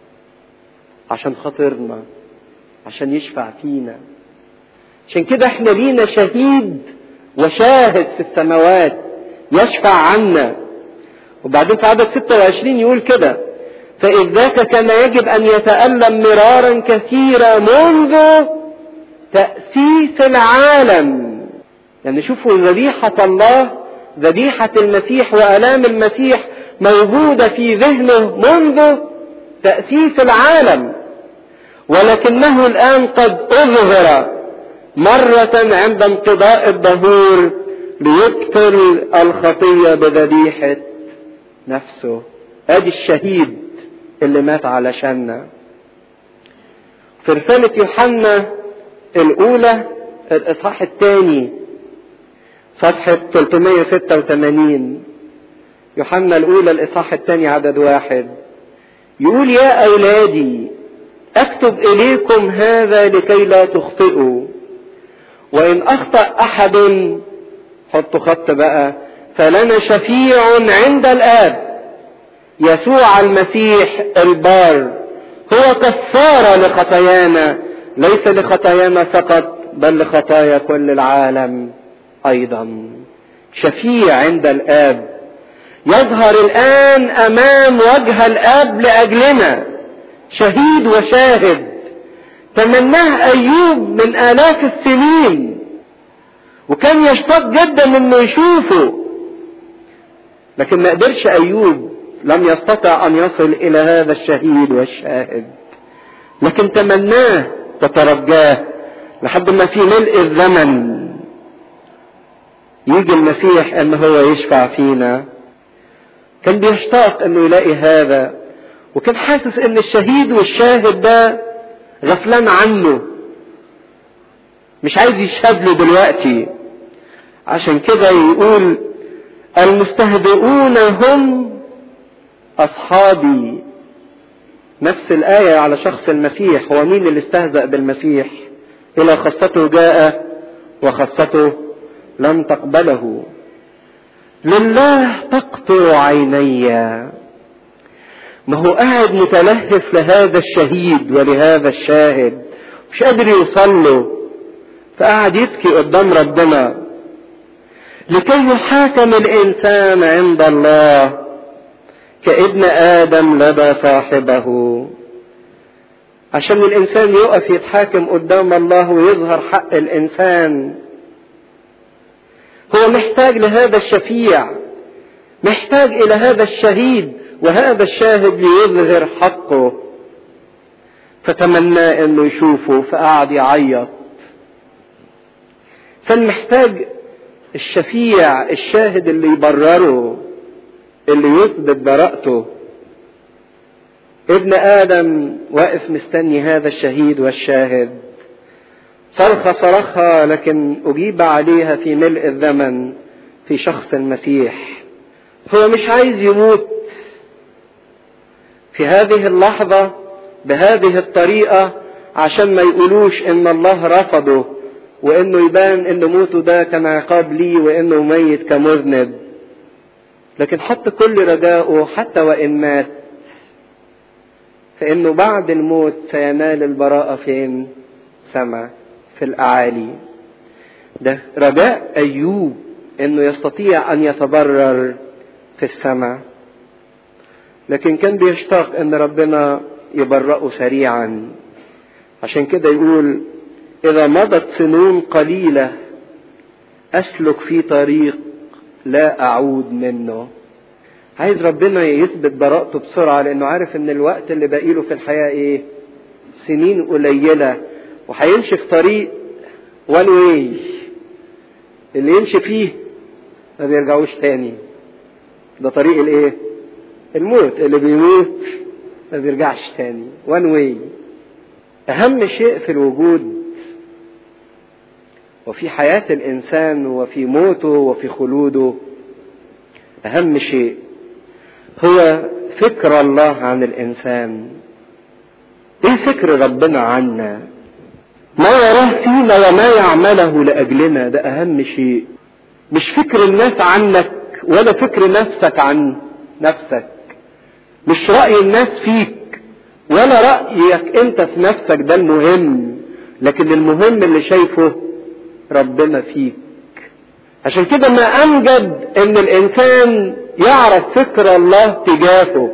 Speaker 1: عشان خاطرنا عشان يشفع فينا عشان كده احنا لينا شهيد وشاهد في السماوات يشفع عنا وبعدين في عدد 26 يقول كده فإذ ذاك كان يجب أن يتألم مرارا كثيرا منذ تأسيس العالم يعني شوفوا ذبيحة الله ذبيحة المسيح وآلام المسيح موجودة في ذهنه منذ تأسيس العالم ولكنه الآن قد أظهر مرة عند انقضاء الظهور ليبطل الخطية بذبيحة نفسه ادي الشهيد اللي مات علشاننا في رسالة يوحنا الأولى الإصحاح الثاني صفحة 386 يوحنا الأولى الإصحاح الثاني عدد واحد يقول يا أولادي أكتب إليكم هذا لكي لا تخطئوا وإن أخطأ أحد حطوا خط بقى فلنا شفيع عند الآب يسوع المسيح البار هو كفارة لخطايانا ليس لخطايانا فقط بل لخطايا كل العالم أيضا شفيع عند الآب يظهر الآن أمام وجه الآب لأجلنا شهيد وشاهد تمناه أيوب من آلاف السنين وكان يشتاق جدا انه يشوفه لكن ما قدرش ايوب لم يستطع ان يصل الى هذا الشهيد والشاهد لكن تمناه وترجاه لحد ما في ملء الزمن يجي المسيح ان هو يشفع فينا كان بيشتاق انه يلاقي هذا وكان حاسس ان الشهيد والشاهد ده غفلان عنه مش عايز يشهد له دلوقتي عشان كده يقول المستهزئون هم أصحابي نفس الآية على شخص المسيح هو مين اللي استهزأ بالمسيح إلى خاصته جاء وخاصته لم تقبله لله تقطع عيني ما هو قاعد متلهف لهذا الشهيد ولهذا الشاهد مش قادر يوصل له فقعد يبكي قدام ربنا لكي يحاكم الانسان عند الله كابن ادم لدى صاحبه عشان الانسان يقف يتحاكم قدام الله ويظهر حق الانسان هو محتاج لهذا الشفيع محتاج الى هذا الشهيد وهذا الشاهد ليظهر حقه فتمنى انه يشوفه فقعد يعيط كان محتاج الشفيع الشاهد اللي يبرره اللي يثبت براءته ابن ادم واقف مستني هذا الشهيد والشاهد صرخة صرخها لكن اجيب عليها في ملء الزمن في شخص المسيح هو مش عايز يموت في هذه اللحظة بهذه الطريقة عشان ما يقولوش ان الله رفضه وانه يبان ان موته ده كان عقاب ليه وانه ميت كمذنب لكن حط كل رجاؤه حتى وان مات فانه بعد الموت سينال البراءة فين سما في الاعالي ده رجاء ايوب انه يستطيع ان يتبرر في السماء لكن كان بيشتاق ان ربنا يبرأه سريعا عشان كده يقول اذا مضت سنون قليلة اسلك في طريق لا اعود منه عايز ربنا يثبت براءته بسرعة لانه عارف ان الوقت اللي باقيله في الحياة ايه سنين قليلة وهيمشي في طريق وان واي اللي يمشي فيه ما بيرجعوش تاني ده طريق الايه الموت اللي بيموت ما بيرجعش تاني وان واي اهم شيء في الوجود وفي حياة الانسان وفي موته وفي خلوده اهم شيء هو فكر الله عن الانسان ايه فكر ربنا عنا ما يراه فينا وما يعمله لاجلنا ده اهم شيء مش فكر الناس عنك ولا فكر نفسك عن نفسك مش رأي الناس فيك ولا رأيك انت في نفسك ده المهم لكن المهم اللي شايفه ربنا فيك عشان كده ما امجد ان الانسان يعرف فكر الله تجاهه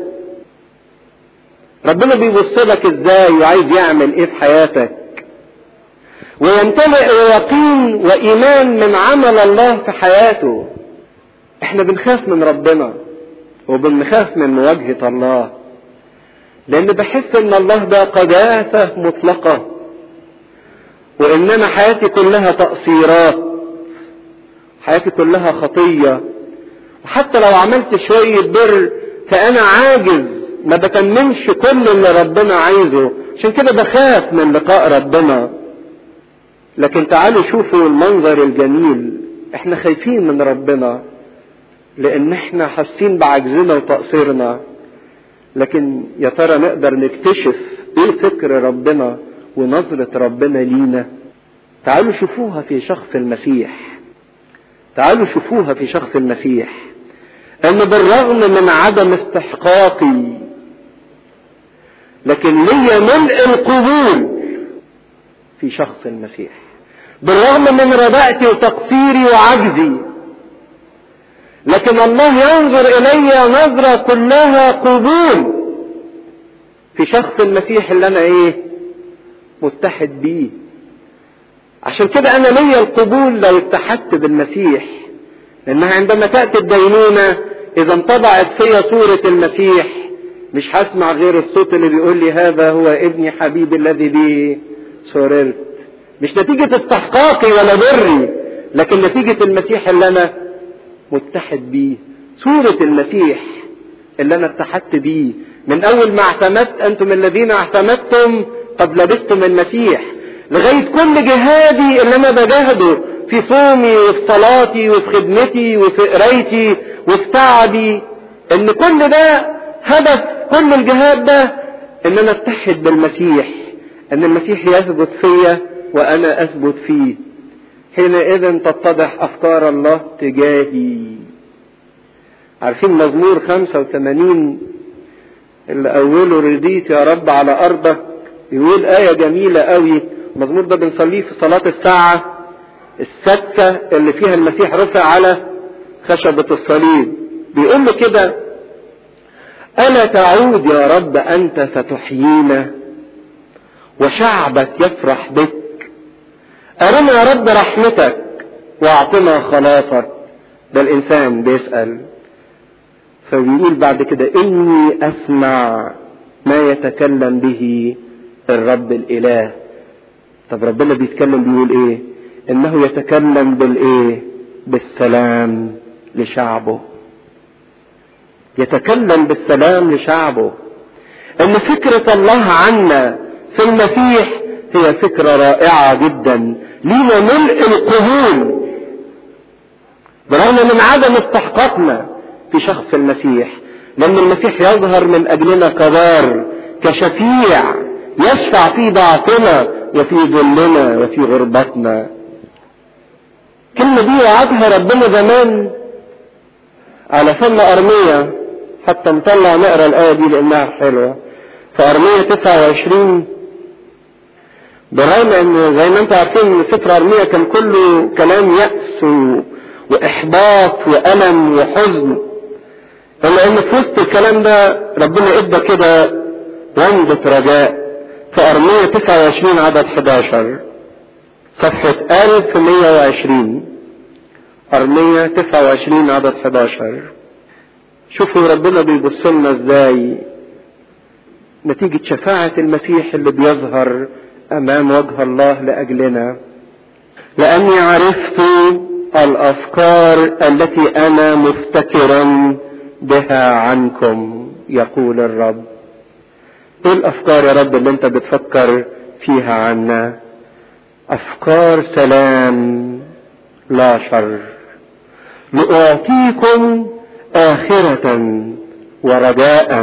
Speaker 1: ربنا بيبص لك ازاي وعايز يعمل ايه في حياتك ويمتلئ يقين وايمان من عمل الله في حياته احنا بنخاف من ربنا وبنخاف من مواجهة الله لان بحس ان الله ده قداسة مطلقة وان انا حياتي كلها تقصيرات حياتي كلها خطية وحتى لو عملت شوية بر فانا عاجز ما بتممش كل اللي ربنا عايزه عشان كده بخاف من لقاء ربنا لكن تعالوا شوفوا المنظر الجميل احنا خايفين من ربنا لان احنا حاسين بعجزنا وتقصيرنا لكن يا ترى نقدر نكتشف ايه فكر ربنا ونظرة ربنا لينا تعالوا شوفوها في شخص المسيح تعالوا شوفوها في شخص المسيح ان بالرغم من عدم استحقاقي لكن ليا ملء القبول في شخص المسيح بالرغم من رداءتي وتقصيري وعجزي لكن الله ينظر الي نظرة كلها قبول في شخص المسيح اللي انا ايه متحد بيه عشان كده انا ليا القبول لو اتحدت بالمسيح لانها عندما تأتي الدينونة اذا انطبعت فيا صورة المسيح مش هسمع غير الصوت اللي بيقول لي هذا هو ابني حبيبي الذي به سررت مش نتيجة استحقاقي ولا بري لكن نتيجة المسيح اللي انا متحد بيه صورة المسيح اللي انا اتحدت بيه من اول ما اعتمدت انتم الذين اعتمدتم قد لبستم المسيح لغاية كل جهادي اللي انا بجاهده في صومي وفي صلاتي وفي خدمتي وفي قرايتي وفي تعبي ان كل ده هدف كل الجهاد ده ان انا اتحد بالمسيح ان المسيح يثبت فيا وانا اثبت فيه حينئذ تتضح افكار الله تجاهي عارفين مزمور 85 اللي اوله رديت يا رب على ارضك يقول آية جميلة قوي المزمور ده بنصليه في صلاة الساعة السادسة اللي فيها المسيح رفع على خشبة الصليب بيقول له كده ألا تعود يا رب أنت فتحيينا وشعبك يفرح بك أرنا يا رب رحمتك واعطنا خلاصك ده الإنسان بيسأل فبيقول بعد كده إني أسمع ما يتكلم به الرب الإله طب ربنا بيتكلم بيقول إيه إنه يتكلم بالإيه بالسلام لشعبه يتكلم بالسلام لشعبه ان فكرة الله عنا في المسيح هي فكرة رائعة جدا لينا ملء القبول برغم من عدم استحقاقنا في شخص المسيح لان المسيح يظهر من اجلنا كبار كشفيع يشفع في ضعفنا وفي ذلنا وفي غربتنا كلمة دي وعدها ربنا زمان على فم أرمية حتى نطلع نقرا الآية دي لأنها حلوة في أرمية 29 برغم ان زي ما انتم عارفين ان سفر ارميا كان كله كلام يأس و... واحباط والم وحزن الا ان في وسط الكلام ده ربنا ادى كده ومضة رجاء في ارميا 29 عدد 11 صفحة 1120 ارميا 29 عدد 11 شوفوا ربنا بيبص لنا ازاي نتيجة شفاعة المسيح اللي بيظهر امام وجه الله لاجلنا لاني عرفت الافكار التي انا مفتكرا بها عنكم يقول الرب ايه الافكار يا رب اللي انت بتفكر فيها عنا افكار سلام لا شر لاعطيكم اخره ورجاء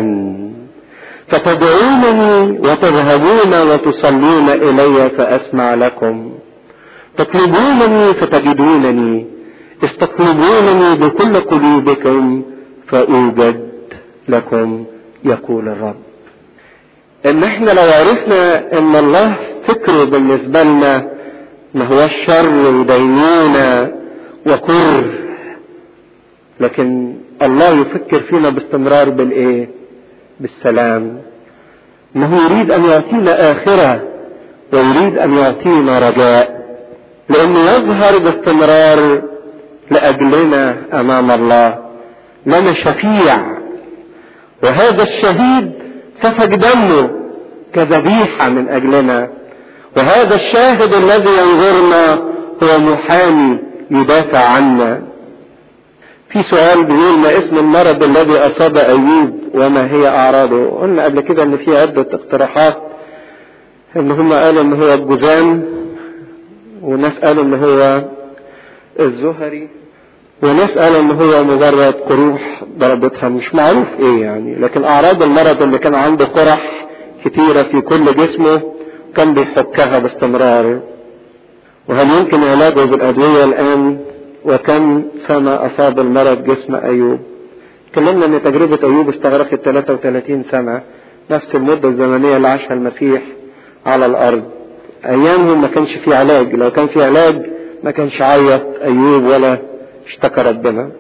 Speaker 1: فتدعونني وتذهبون وتصلون الي فاسمع لكم تطلبونني فتجدونني استطلبونني بكل قلوبكم فاوجد لكم يقول الرب ان احنا لو عرفنا ان الله فكره بالنسبه لنا ما هو الشر ودينونة وكره لكن الله يفكر فينا باستمرار بالايه بالسلام انه يريد ان يعطينا اخره ويريد ان يعطينا رجاء لانه يظهر باستمرار لاجلنا امام الله لنا شفيع وهذا الشهيد سفك دمه كذبيحه من اجلنا وهذا الشاهد الذي ينظرنا هو محامي يدافع عنا في سؤال بيقول ما اسم المرض الذي اصاب ايوب وما هي اعراضه قلنا قبل كده ان في عدة اقتراحات ان هم قالوا ان هو الجذام وناس قالوا ان هو الزهري وناس قالوا ان هو مجرد قروح ضربتها مش معروف ايه يعني لكن اعراض المرض اللي كان عنده قرح كتيرة في كل جسمه كان بيحكها باستمرار وهل يمكن علاجه بالادوية الان وكم سنة أصاب المرض جسم أيوب تكلمنا أن تجربة أيوب استغرقت 33 سنة نفس المدة الزمنية اللي عاشها المسيح على الأرض أيامهم ما كانش في علاج لو كان في علاج ما كانش عيط أيوب ولا اشتكى ربنا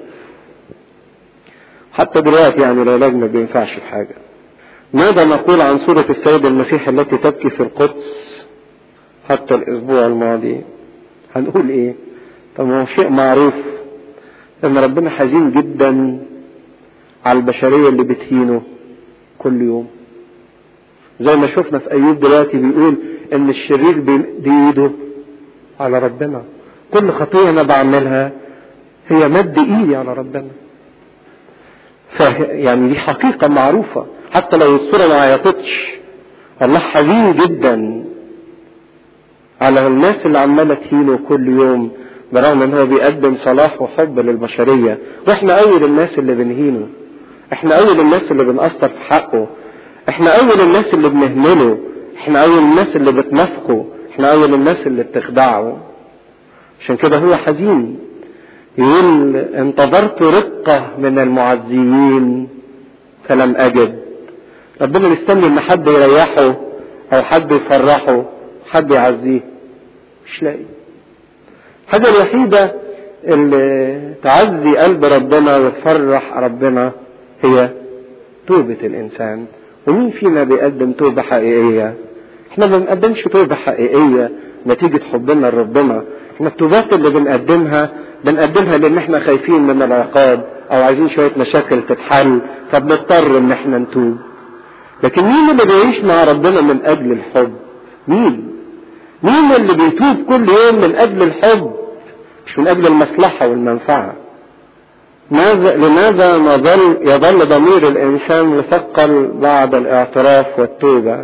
Speaker 1: حتى دلوقتي يعني العلاج ما بينفعش في حاجة ماذا نقول عن صورة السيد المسيح التي تبكي في القدس حتى الأسبوع الماضي هنقول إيه طب هو شيء معروف ان ربنا حزين جدا على البشرية اللي بتهينه كل يوم زي ما شفنا في ايوب دلوقتي بيقول ان الشرير بيده على ربنا كل خطية انا بعملها هي مد ايدي على ربنا ف يعني دي حقيقة معروفة حتى لو الصورة ما عيطتش الله حزين جدا على الناس اللي عمالة تهينه كل يوم برغم ان هو بيقدم صلاح وحب للبشرية واحنا اول الناس اللي بنهينه احنا اول الناس اللي بنأثر في حقه احنا اول الناس اللي بنهمله احنا اول الناس اللي بتنافقه احنا اول الناس اللي بتخدعه عشان كده هو حزين يقول انتظرت رقة من المعزيين فلم اجد ربنا مستني ان حد يريحه او حد يفرحه حد يعزيه مش لاقي الحاجة الوحيدة اللي تعزي قلب ربنا وتفرح ربنا هي توبة الإنسان ومين فينا بيقدم توبة حقيقية احنا ما بنقدمش توبة حقيقية نتيجة حبنا لربنا احنا التوبات اللي بنقدمها بنقدمها لان احنا خايفين من العقاب او عايزين شوية مشاكل تتحل فبنضطر ان احنا نتوب لكن مين اللي بيعيش مع ربنا من اجل الحب مين مين اللي بيتوب كل يوم من اجل الحب مش من اجل المصلحة والمنفعة ماذا لماذا نظل يظل ضمير الانسان مثقل بعد الاعتراف والتوبة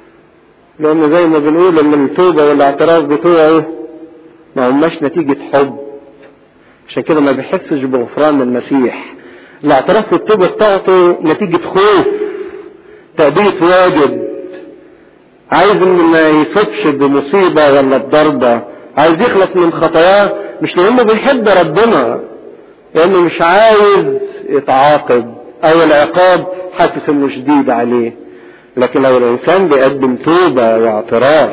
Speaker 1: لان زي ما بنقول ان التوبة والاعتراف بتوعه ما هماش نتيجة حب عشان كده ما بيحسش بغفران المسيح الاعتراف والتوبة بتاعته نتيجة خوف تأدية واجب عايز ان ما يصبش بمصيبة ولا بضربة عايز يخلص من خطاياه مش لانه بيحب ربنا لانه مش عايز يتعاقب او العقاب حاسس انه شديد عليه لكن لو الانسان بيقدم توبة واعتراف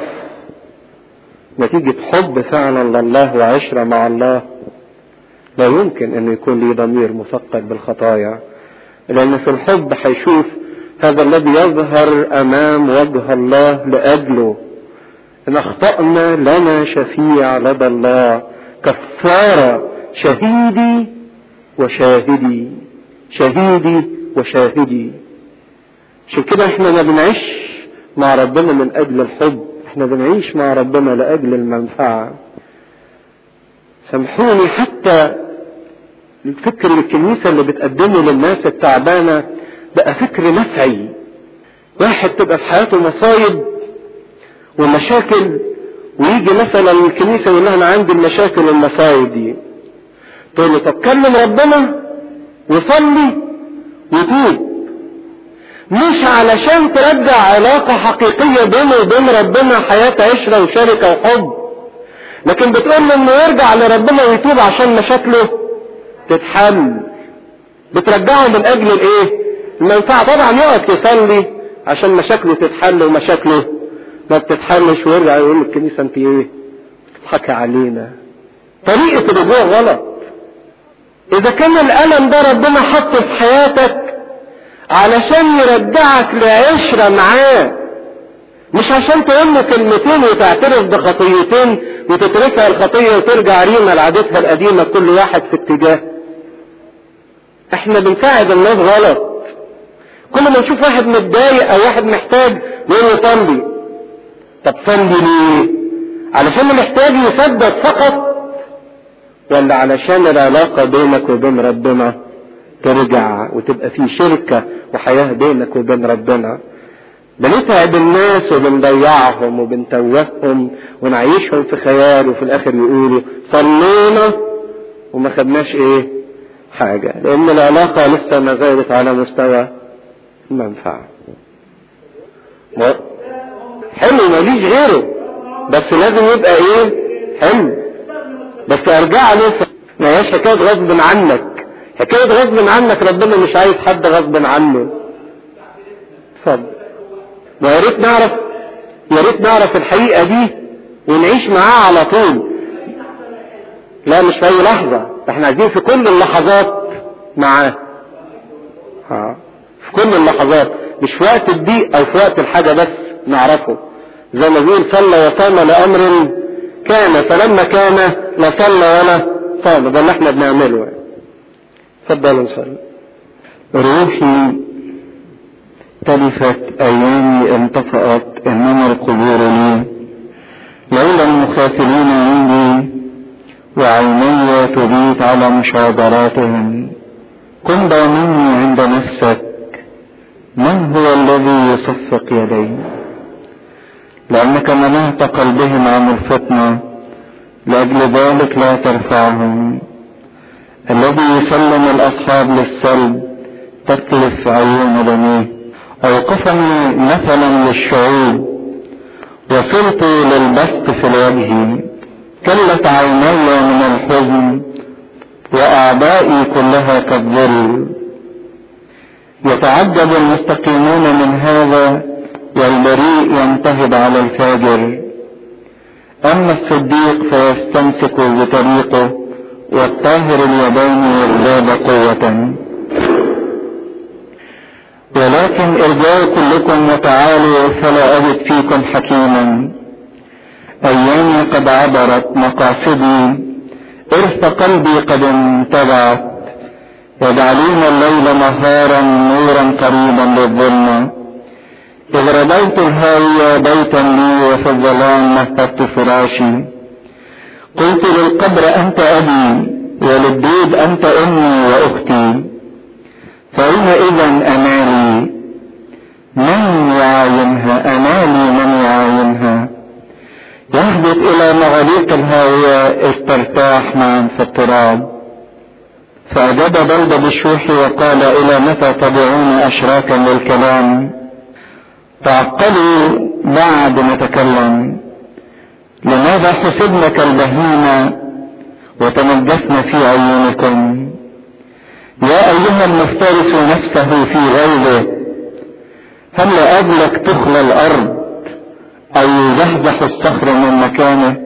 Speaker 1: نتيجة حب فعلا لله وعشرة مع الله لا يمكن انه يكون لي ضمير مثقل بالخطايا لان في الحب هيشوف هذا الذي يظهر امام وجه الله لاجله ان اخطأنا لنا شفيع لدى الله كفارة شهيدي وشاهدي شهيدي وشاهدي عشان كده احنا ما بنعيش مع ربنا من اجل الحب احنا بنعيش مع ربنا لاجل المنفعة سامحوني حتى الفكر الكنيسة اللي بتقدمه للناس التعبانة بقى فكر نفعي واحد تبقى في حياته مصايب ومشاكل ويجي مثلا الكنيسة يقول لها انا عندي المشاكل والمصايب دي تقول له طب كلم ربنا وصلي وتوب مش علشان ترجع علاقة حقيقية بينه وبين ربنا حياة عشرة وشركة وحب لكن بتقول له انه يرجع لربنا ويتوب عشان مشاكله تتحل بترجعه من اجل الايه المنفعة طبعا يقف يصلي عشان مشاكله تتحل ومشاكله ما بتتحلش ويرجع يقول للكنيسة انت ايه تضحكي علينا طريقة الرجوع غلط اذا كان الالم ده ربنا حطه في حياتك علشان يرجعك لعشرة معاه مش عشان تقول له كلمتين وتعترف بخطيتين وتتركها الخطية وترجع ريما لعادتها القديمة كل واحد في اتجاه احنا بنساعد الناس غلط كل ما نشوف واحد متضايق او واحد محتاج نقول له صلي طب صلي ليه علشان محتاج يثبت فقط ولا علشان العلاقة بينك وبين ربنا ترجع وتبقى في شركة وحياة بينك وبين ربنا بنتعب الناس وبنضيعهم وبنتوههم ونعيشهم في خيال وفي الاخر يقولوا صلينا وما خدناش ايه حاجة لان العلاقة لسه ما زالت على مستوى المنفعة حلو ماليش غيره بس لازم يبقى ايه حلو بس ارجع له ما هياش حكاية غصب عنك حكاية غصب عنك ربنا مش عايز حد غصب عنه اتفضل ويا ريت نعرف يا ريت نعرف الحقيقة دي ونعيش معاها على طول لا مش في اي لحظة احنا عايزين في كل اللحظات معاه ها في كل اللحظات مش في وقت الضيق او في وقت الحاجة بس نعرفه زي ما بيقول صلى وصام لامر كان فلما كان لا صلى ولا صام ده اللي احنا بنعمله يعني اتفضلوا نصلي
Speaker 2: روحي تلفت أيامي انطفأت إنما القبور لي لولا المخاثلين عندي وعيني تبيت على مشاوراتهم كن ضامني عند نفسك من هو الذي يصفق يدي لأنك منعت قلبهم عن الفطنة لأجل ذلك لا ترفعهم الذي يسلم الأصحاب للسلب تتلف عيون بنيه أوقفني مثلا للشعوب وصرت للبسط في الوجه كلت عيني من الحزن وأعدائي كلها كالظل يتعجب المستقيمون من هذا والبريء ينتهب على الفاجر أما الصديق فيستمسك بطريقه والطاهر اليدين يزداد قوة ولكن ارجعوا كلكم وتعالوا فلا أجد فيكم حكيما أيامي قد عبرت مقاصدي إرث قلبي قد انتبعت يجعلون الليل نهارا نورا قريبا للظلمة إذ رضيت الهاوية بيتا لي وفي الظلام مهدت فراشي قلت للقبر أنت أبي وللدود أنت أمي وأختي فأين إذا أمالي من يعاينها أمالي من يعاينها يهبط إلى مغاليق الهاوية استرتاح معا في التراب فأجاب بلد بالشوح وقال إلى متى تضعون أشراكا للكلام تعقلوا بعد نتكلم لماذا حسبنا كالبهيمة وتنجسنا في عيونكم يا أيها المفترس نفسه في غيظه هل لأجلك تخلى الأرض أو يزحزح الصخر من مكانه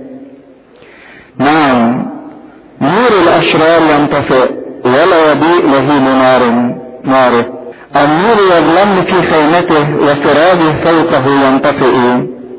Speaker 2: نعم نور الأشرار ينطفئ ولا يضيء لهيب نار ناره النور يظلم في خيمته وسراجه فوقه ينطفئ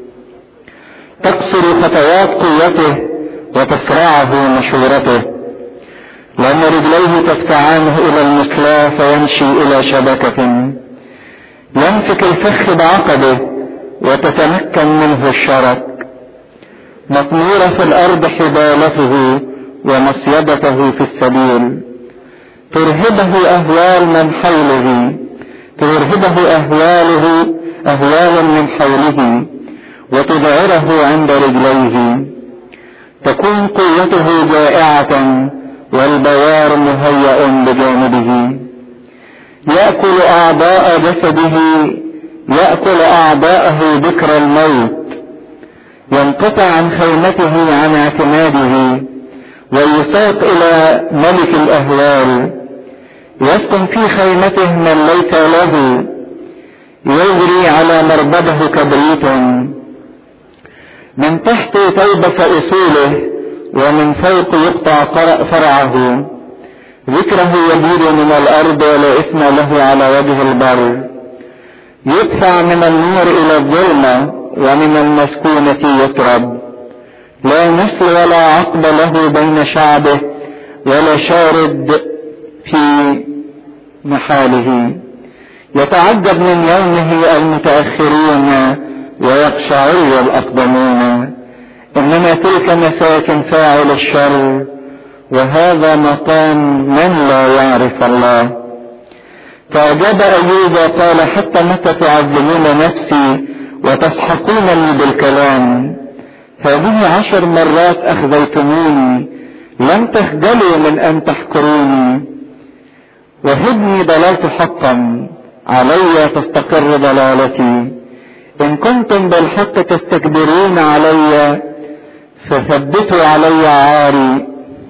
Speaker 2: تقصر خطوات قوته وتسرعه مشورته لأن رجليه تدفعانه إلى المصلاة فيمشي إلى شبكة يمسك الفخ بعقبه وتتمكن منه الشرك مطمورة في الأرض حبالته ومصيدته في السبيل ترهبه أهوال من حوله ترهبه أهواله أهوال من حوله وتذعره عند رجليه تكون قوته جائعة والبوار مهيأ بجانبه يأكل أعضاء جسده يأكل أعضاءه ذكر الموت ينقطع عن خيمته عن اعتماده ويساق إلى ملك الأهوال يسكن في خيمته من ليس له يجري على مربده كبريت من تحت تلبس أصوله ومن فوق يقطع فرعه ذكره يبيد من الأرض ولا اسم له على وجه البر يدفع من النور إلى الظلمة ومن المسكونة يطرد لا نسل ولا عقب له بين شعبه ولا شارد في محاله يتعجب من يومه المتأخرون ويقشعر الأقدمون إنما تلك مساكن فاعل الشر وهذا مقام من لا يعرف الله فأجاب أيوب قال حتى متى تعذبون نفسي وتسحقونني بالكلام هذه عشر مرات أخذيتموني لم تخجلوا من أن تحكروني وهبني ضللت حقا علي تستقر ضلالتي إن كنتم بالحق تستكبرون علي فثبتوا علي عاري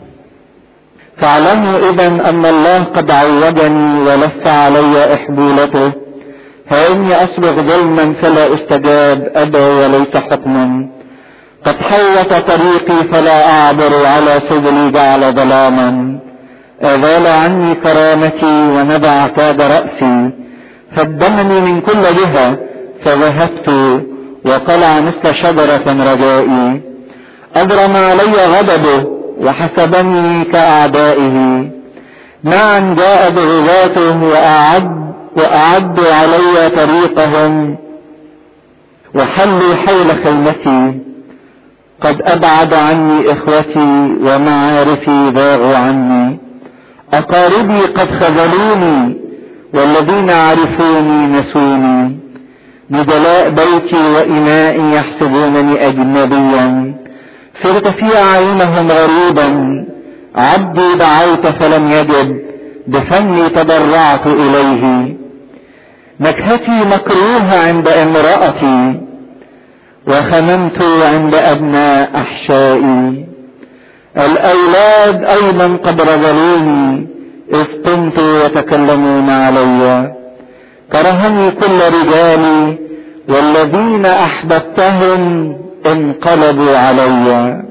Speaker 2: فاعلموا إذا أن الله قد عوجني ولف علي إحبولته فإني أصبغ ظلما فلا أستجاب أدعو وليس حكما قد حوط طريقي فلا أعبر على سبلي جعل ظلاما أزال عني كرامتي ونبع كاد رأسي فدمني من كل جهة فذهبت وقلع مثل شجرة رجائي أبرم علي غضبه وحسبني كأعدائه معا جاء بغذاته وأعد وأعدوا علي طريقهم وحلوا حول خيمتي قد أبعد عني إخوتي ومعارفي ضاغوا عني أقاربي قد خذلوني والذين عرفوني نسوني نجلاء بيتي وإنائي يحسبونني أجنبيا صرت في أعينهم غريبا عبدي دعوت فلم يجب بفمي تضرعت إليه نكهتي مكروهة عند امرأتي وخممت عند أبناء أحشائي الأولاد أيضا قد رجلوني إذ قمت يتكلمون علي كرهني كل رجالي والذين أحببتهم انقلبوا علي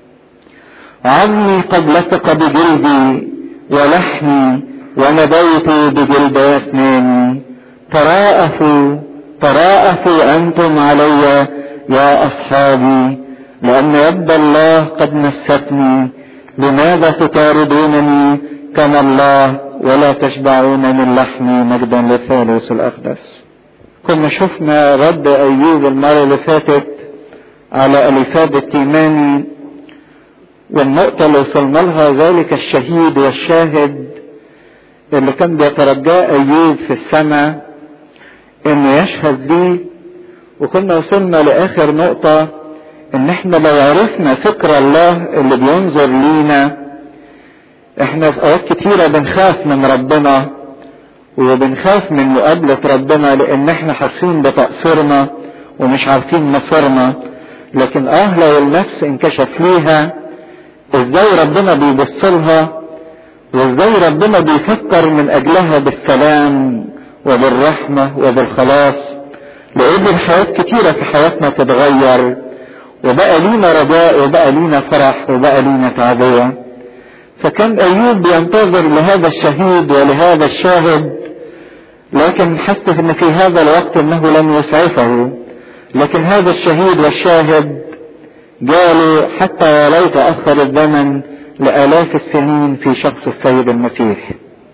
Speaker 2: عظمي قد لصق بجلدي ولحمي ونبيت بجلد أسناني تراءفوا تراءفوا أنتم علي يا أصحابي لأن يد الله قد مستني لماذا تطاردونني كما الله ولا تشبعون من لحمي مجدا للثالوث الأقدس كنا شفنا رد أيوب المرة اللي فاتت على ألفاب التيماني والنقطة اللي وصلنا لها ذلك الشهيد والشاهد اللي كان بيترجاه أيوب في السماء إنه يشهد بيه وكنا وصلنا لآخر نقطة إن إحنا لو عرفنا فكر الله اللي بينظر لينا إحنا في أوقات كتيرة بنخاف من ربنا وبنخاف من مقابلة ربنا لأن إحنا حاسين بتقصيرنا ومش عارفين مصيرنا لكن اه لو النفس انكشف ليها ازاي ربنا بيبص لها وازاي ربنا بيفكر من اجلها بالسلام وبالرحمة وبالخلاص لان الحياة كتيرة في حياتنا تتغير وبقى لينا رجاء وبقى لينا فرح وبقى لينا تعبية فكان ايوب بينتظر لهذا الشهيد ولهذا الشاهد لكن حس ان في هذا الوقت انه لم يسعفه لكن هذا الشهيد والشاهد جاله حتى ولو تأخر الزمن لآلاف السنين في شخص السيد المسيح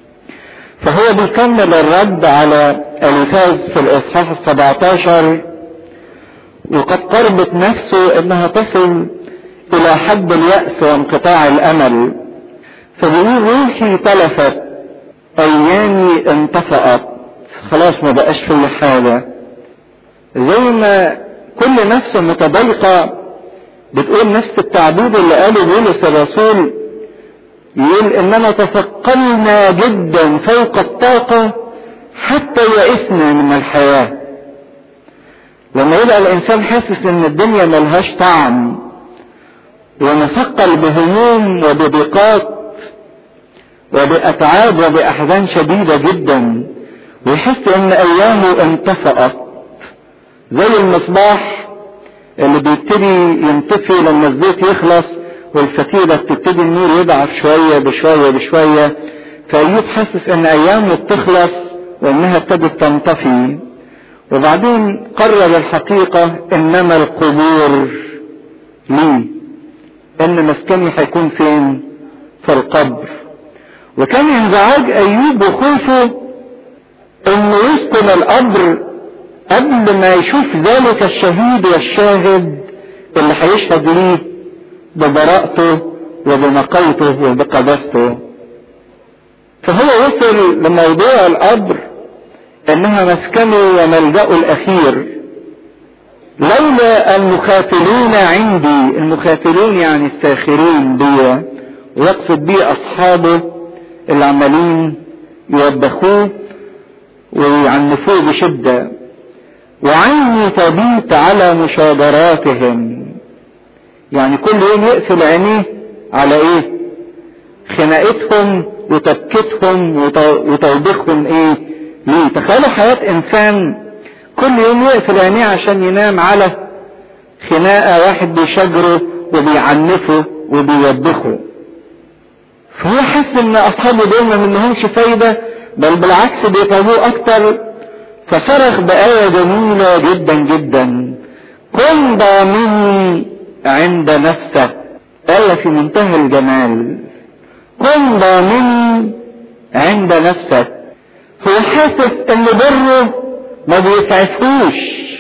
Speaker 2: فهو بيكمل الرد على الفاز في الإصحاح السبعتاشر وقد قربت نفسه انها تصل الى حد اليأس وانقطاع الامل فبيقول روحي تلفت ايامي انطفأت خلاص ما بقاش في حاجة زي ما كل نفس متضايقة بتقول نفس التعبير اللي قاله بولس الرسول يقول اننا تثقلنا جدا فوق الطاقة حتى يئسنا من الحياة لما يبقى الانسان حاسس ان الدنيا ملهاش طعم ونثقل بهموم وبضيقات وبأتعاب وبأحزان شديدة جدا ويحس ان ايامه انطفأت زي المصباح اللي بيبتدي ينطفي لما الزيت يخلص والفتيلة بتبتدي النور يضعف شوية بشوية بشوية فأيوب حاسس ان ايامه بتخلص وانها ابتدت تنطفي وبعدين قرر الحقيقة انما القبور لي ان مسكني هيكون فين في القبر وكان انزعاج ايوب وخوفه انه يسكن القبر قبل ما يشوف ذلك الشهيد والشاهد اللي هيشهد ليه ببراءته وبنقيته وبقداسته فهو وصل لموضوع القبر انها مسكنه وملجأه الاخير لولا المخاتلون عندي المخاتلون يعني الساخرين بي ويقصد بيه اصحابه اللي عمالين يوبخوه ويعنفوه بشده وعيني تبيت على مشاجراتهم يعني كل يوم يقفل عينيه على ايه خناقتهم وتبكتهم وتوبيخهم ايه ليه تخيلوا حياة انسان كل يوم يقفل عينيه عشان ينام على خناقة واحد بيشجره وبيعنفه وبيوبخه فهو حس ان اصحابه دول ما منهمش فايدة بل بالعكس بيتعبوه اكتر فصرخ بآية جميلة جدا جدا كن ضامني عند نفسك آية في منتهى الجمال كن ضامني عند نفسك هو حاسس ان بره ما بيسعفوش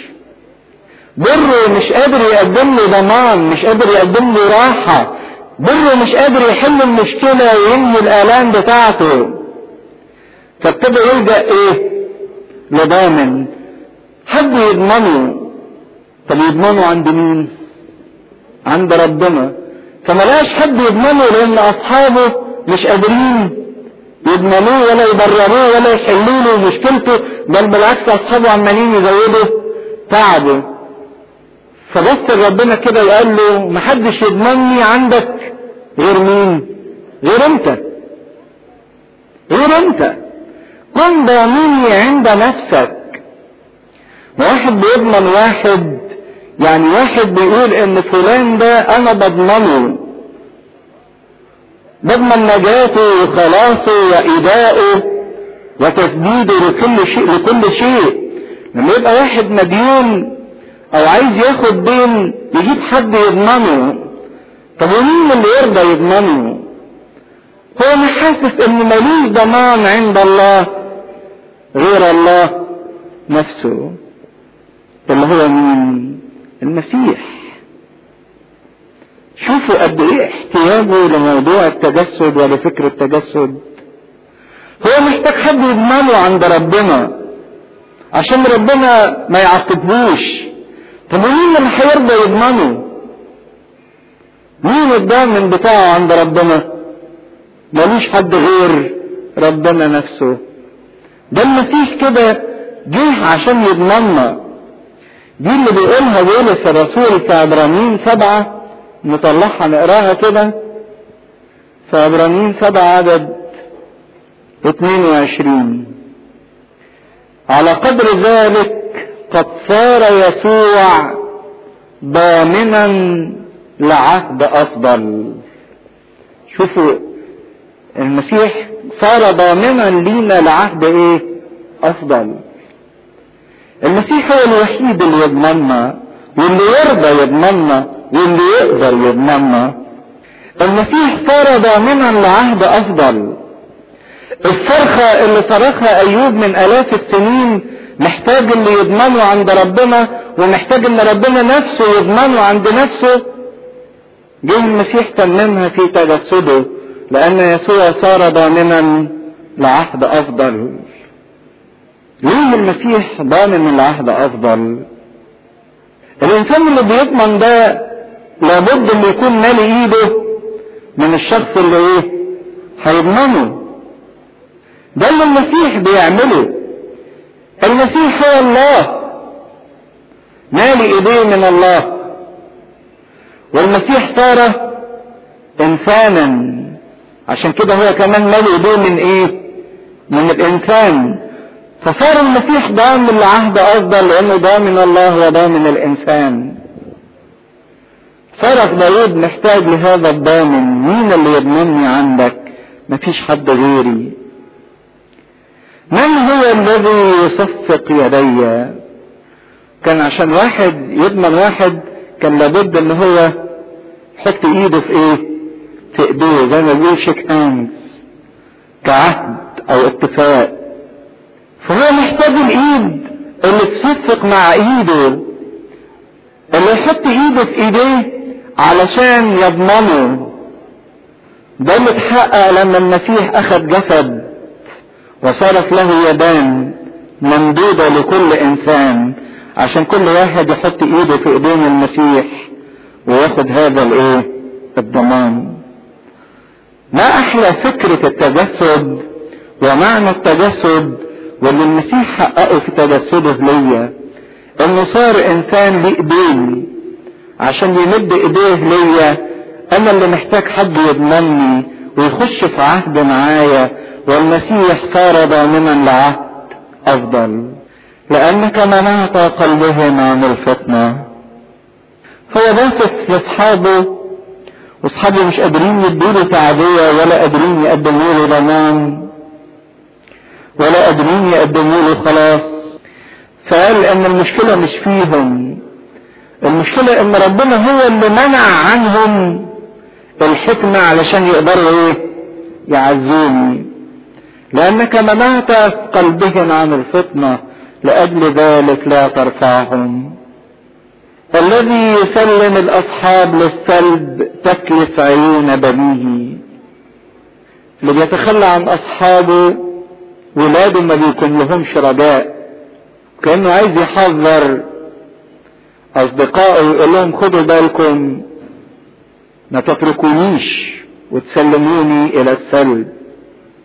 Speaker 2: بره مش قادر يقدم له ضمان مش قادر يقدم له راحة بره مش قادر يحل المشكلة وينهي الآلام بتاعته فابتدى يلجأ ايه لضامن حد يضمنه طب يضمنه عند مين عند ربنا فما لقاش حد يضمنه لان اصحابه مش قادرين يضمنوه ولا يبرروه ولا يحلوا له مشكلته بل بالعكس اصحابه عمالين يزودوا تعبه فبص ربنا كده وقال له محدش يضمني عندك غير مين غير انت غير انت كن ضامني عند نفسك واحد بيضمن واحد يعني واحد بيقول ان فلان ده انا بضمنه بضمن نجاته وخلاصه وإيداؤه وتسديده لكل شيء لكل شيء لما يبقى واحد مديون او عايز ياخد دين يجيب حد يضمنه طب ومين اللي يرضى يضمنه هو ما حاسس ان ملوش ضمان عند الله غير الله نفسه اللي هو مين المسيح شوفوا قد ايه احتياجه لموضوع التجسد ولفكر التجسد هو محتاج حد يضمنه عند ربنا عشان ربنا ما يعاقبهوش طب ومين اللي هيرضى يضمنه مين الضامن بتاعه عند ربنا ملوش حد غير ربنا نفسه ده المسيح كده جه عشان يضمننا دي اللي بيقولها بولس الرسول في عبرانيين سبعة نطلعها نقراها كده في عبرانيين سبعة عدد 22 على قدر ذلك قد صار يسوع ضامنا لعهد افضل شوفوا المسيح صار ضامنا لينا لعهد ايه افضل المسيح هو الوحيد اللي يضمننا واللي يرضى يضمننا واللي يقدر يضمننا المسيح صار ضامنا لعهد افضل الصرخة اللي صرخها ايوب من الاف السنين محتاج اللي يضمنه عند ربنا ومحتاج ان ربنا نفسه يضمنه عند نفسه جه المسيح تممها في تجسده لان يسوع صار ضامنا لعهد افضل ليه المسيح ضامن العهد افضل الانسان اللي بيضمن ده لابد ان يكون مالي ايده من الشخص اللي ايه هيضمنه ده اللي المسيح بيعمله المسيح هو الله مالي ايديه من الله والمسيح صار انسانا عشان كده هو كمان مالي ايديه من ايه من الانسان فصار المسيح ضامن العهد افضل لانه ضامن الله وضامن الانسان صرخ داود محتاج لهذا الضامن مين اللي يضمنني عندك مفيش حد غيري من هو الذي يصفق يدي كان عشان واحد يضمن واحد كان لابد ان هو يحط ايده في ايه في ايديه زي ما بيقول شيك هاندز كعهد او اتفاق فهو محتاج الايد اللي تصفق مع ايده اللي يحط ايده في ايديه علشان يضمنه ده اللي اتحقق لما المسيح اخذ جسد وصارت له يدان ممدودة لكل انسان عشان كل واحد يحط ايده في ايدين المسيح وياخد هذا الايه الضمان ما احلى فكرة التجسد ومعنى التجسد واللي المسيح حققه في تجسده ليا انه صار انسان ليه ايدين عشان يمد ايديه ليا انا اللي محتاج حد يضمني ويخش في عهد معايا والمسيح صار ضامنا لعهد افضل لانك منعت قلبهم عن الفتنة هو باصص لاصحابه واصحابه مش قادرين يديله تعدية ولا قادرين يقدموا له ضمان ولا قادرين يقدموا له خلاص فقال ان المشكلة مش فيهم المشكلة ان ربنا هو اللي منع عنهم الحكمة علشان يقدروا ايه يعزوني لانك منعت قلبهم عن الفطنة لاجل ذلك لا ترفعهم الذي يسلم الاصحاب للسلب تكلف عيون بنيه اللي بيتخلى عن اصحابه ولاده ما بيكون لهمش رجاء كانه عايز يحذر اصدقائه يقول لهم خدوا بالكم ما تتركونيش وتسلموني الى السلب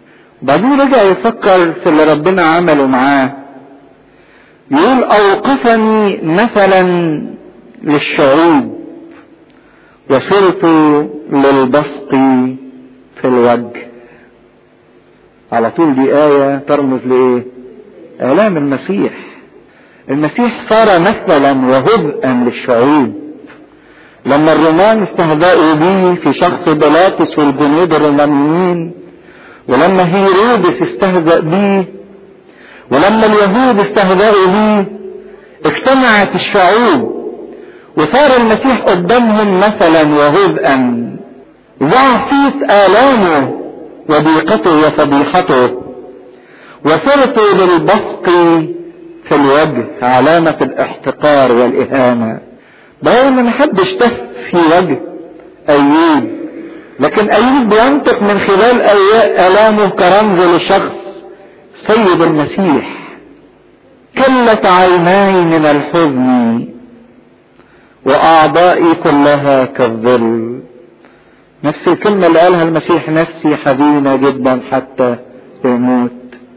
Speaker 2: بعدين رجع يفكر في اللي ربنا عمله معاه يقول اوقفني مثلا للشعوب وصرت للبصق في الوجه على طول دي آية ترمز لإيه؟ آلام المسيح المسيح صار مثلا وهبئا للشعوب لما الرومان استهزأوا به في شخص بيلاطس والجنود الرومانيين ولما هيرودس استهزأ به ولما اليهود استهزأوا به اجتمعت الشعوب وصار المسيح قدامهم مثلا وهبئا ضاع صيت آلامه وضيقته وفضيحته وصرت للبصق في الوجه علامة الاحتقار والإهانة بينما ما حدش تف في وجه أيوب لكن أيوب بينطق من خلال آلامه كرمز لشخص سيد المسيح كلت عيناي من الحزن وأعضائي كلها كالظل نفس الكلمة اللي قالها المسيح نفسي حزينة جدا حتى أموت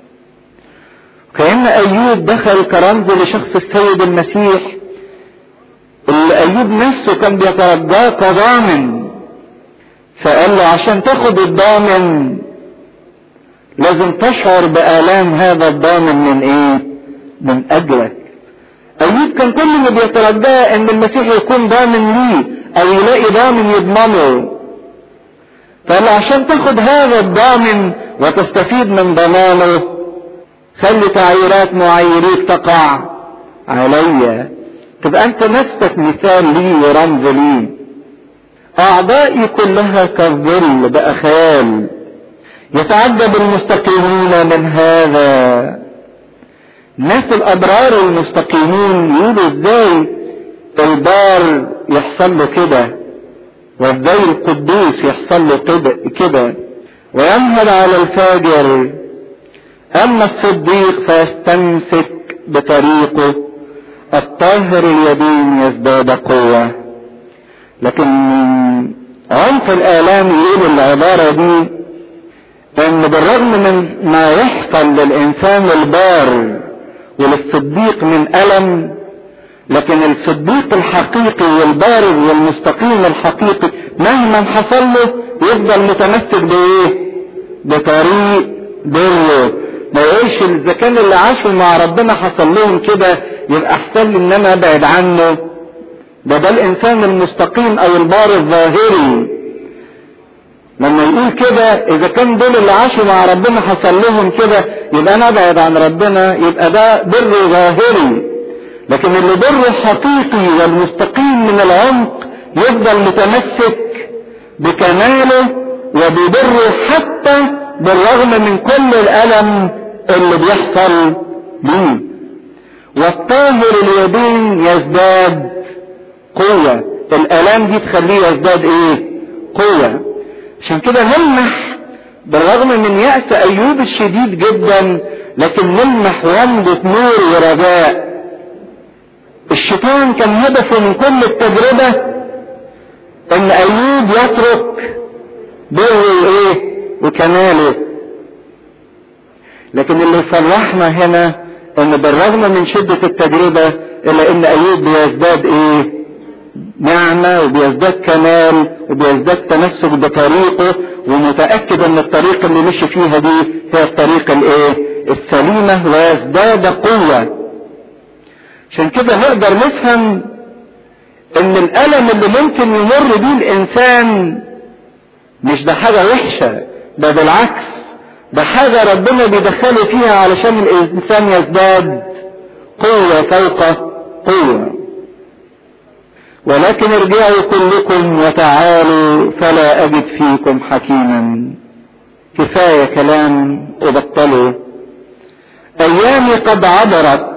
Speaker 2: كأن أيوب دخل كرمز لشخص السيد المسيح اللي أيوب نفسه كان بيترجاه كضامن فقال له عشان تاخد الضامن لازم تشعر بآلام هذا الضامن من ايه من اجلك ايوب كان كل اللي بيترجاه ان المسيح يكون ضامن ليه او يلاقي ضامن يضمنه فقال عشان تاخد هذا الضامن وتستفيد من ضمانه خلي تعييرات معيريك تقع عليا تبقى انت نفسك مثال لي ورمز لي اعضائي كلها كالظل بقى خيال يتعجب المستقيمون من هذا الناس الابرار المستقيمين يقولوا ازاي البار يحصل له كده وازاي القدوس يحصل له كده وينهض على الفاجر اما الصديق فيستمسك بطريقه الطاهر اليدين يزداد قوة لكن عمق الآلام يقول العبارة دي ان بالرغم من ما يحصل للانسان البار وللصديق من الم لكن الصديق الحقيقي والبار والمستقيم الحقيقي مهما حصل له يفضل متمسك بايه بطريق بره ما يقولش اذا كان اللي عاشوا مع ربنا حصل لهم كده يبقى احسن لي ان انا ابعد عنه ده ده الانسان المستقيم او البار الظاهري لما يقول كده اذا كان دول اللي عاشوا مع ربنا حصل لهم كده يبقى انا ابعد عن ربنا يبقى ده بر ظاهري لكن اللي بر حقيقي والمستقيم من العمق يفضل متمسك بكماله وببره حتى بالرغم من كل الالم اللي بيحصل ليه والطاهر اليدين يزداد قوة الالام دي تخليه يزداد ايه قوة عشان كده نلمح بالرغم من يأس أيوب الشديد جدا لكن نلمح ومضة نور ورجاء الشيطان كان هدفه من كل التجربة ان أيوب يترك بره ايه وكماله لكن اللي فرحنا هنا ان بالرغم من شدة التجربة الا ان ايوب بيزداد ايه نعمة وبيزداد كمال وبيزداد تمسك بطريقه ومتأكد ان الطريق اللي مشي فيها دي هي الطريق الايه السليمة ويزداد قوة عشان كده نقدر نفهم ان الالم اللي ممكن يمر بيه الانسان مش ده حاجة وحشة ده بالعكس ده حاجة ربنا بيدخله فيها علشان الانسان يزداد قوة فوق قوة ولكن ارجعوا كلكم وتعالوا فلا اجد فيكم حكيما كفاية كلام وبطلوا ايامي قد عبرت